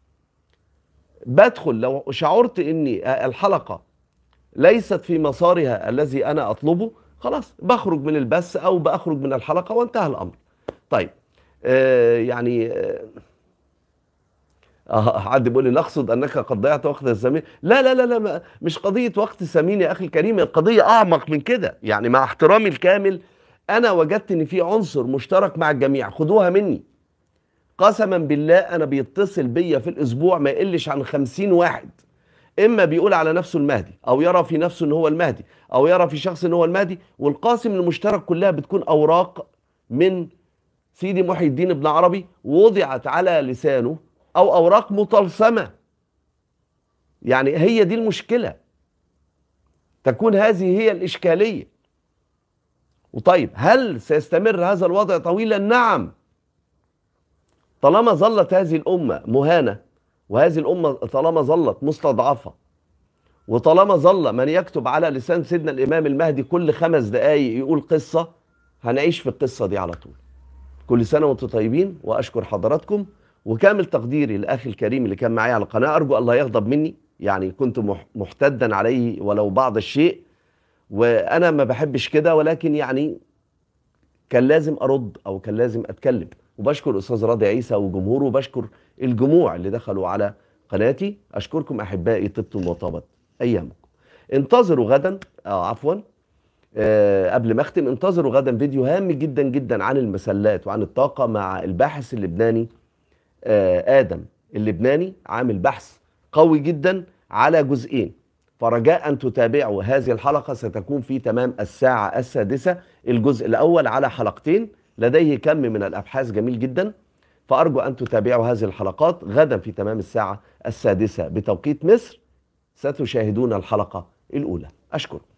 بدخل لو شعرت اني آه، الحلقه ليست في مسارها الذي انا اطلبه خلاص بخرج من البث او بخرج من الحلقه وانتهى الامر طيب آه، يعني آه، اه حد بيقول لي نقصد انك قد ضيعت وقت الزميل لا لا لا لا ما- مش قضيه وقت ثمين يا اخي الكريم القضيه اعمق من كده يعني مع احترامي الكامل انا وجدت ان في عنصر مشترك مع الجميع خدوها مني قسما بالله انا بيتصل بيا في الاسبوع ما يقلش عن خمسين واحد اما بيقول على نفسه المهدي او يرى في نفسه ان هو المهدي او يرى في شخص ان هو المهدي والقاسم المشترك كلها بتكون اوراق من سيدي محي الدين ابن عربي وضعت على لسانه او اوراق مطلسمه يعني هي دي المشكله تكون هذه هي الاشكاليه وطيب هل سيستمر هذا الوضع طويلا نعم طالما ظلت هذه الامه مهانه وهذه الامه طالما ظلت مستضعفه وطالما ظل من يكتب على لسان سيدنا الامام المهدي كل خمس دقائق يقول قصه هنعيش في القصه دي على طول كل سنه وانتم طيبين واشكر حضراتكم وكامل تقديري لاخي الكريم اللي كان معايا على القناه ارجو الله يغضب مني يعني كنت مح- محتدا عليه ولو بعض الشيء وانا ما بحبش كده ولكن يعني كان لازم ارد او كان لازم اتكلم وبشكر الاستاذ راضي عيسى وجمهوره وبشكر الجموع اللي دخلوا على قناتي اشكركم احبائي طبتم وطابت ايامكم انتظروا غدا آه عفوا آه قبل ما اختم انتظروا غدا فيديو هام جدا جدا عن المسلات وعن الطاقه مع الباحث اللبناني آه ادم اللبناني عامل بحث قوي جدا على جزئين فرجاء ان تتابعوا هذه الحلقه ستكون في تمام الساعه السادسه الجزء الاول على حلقتين لديه كم من الابحاث جميل جدا فارجو ان تتابعوا هذه الحلقات غدا في تمام الساعه السادسه بتوقيت مصر ستشاهدون الحلقه الاولى اشكركم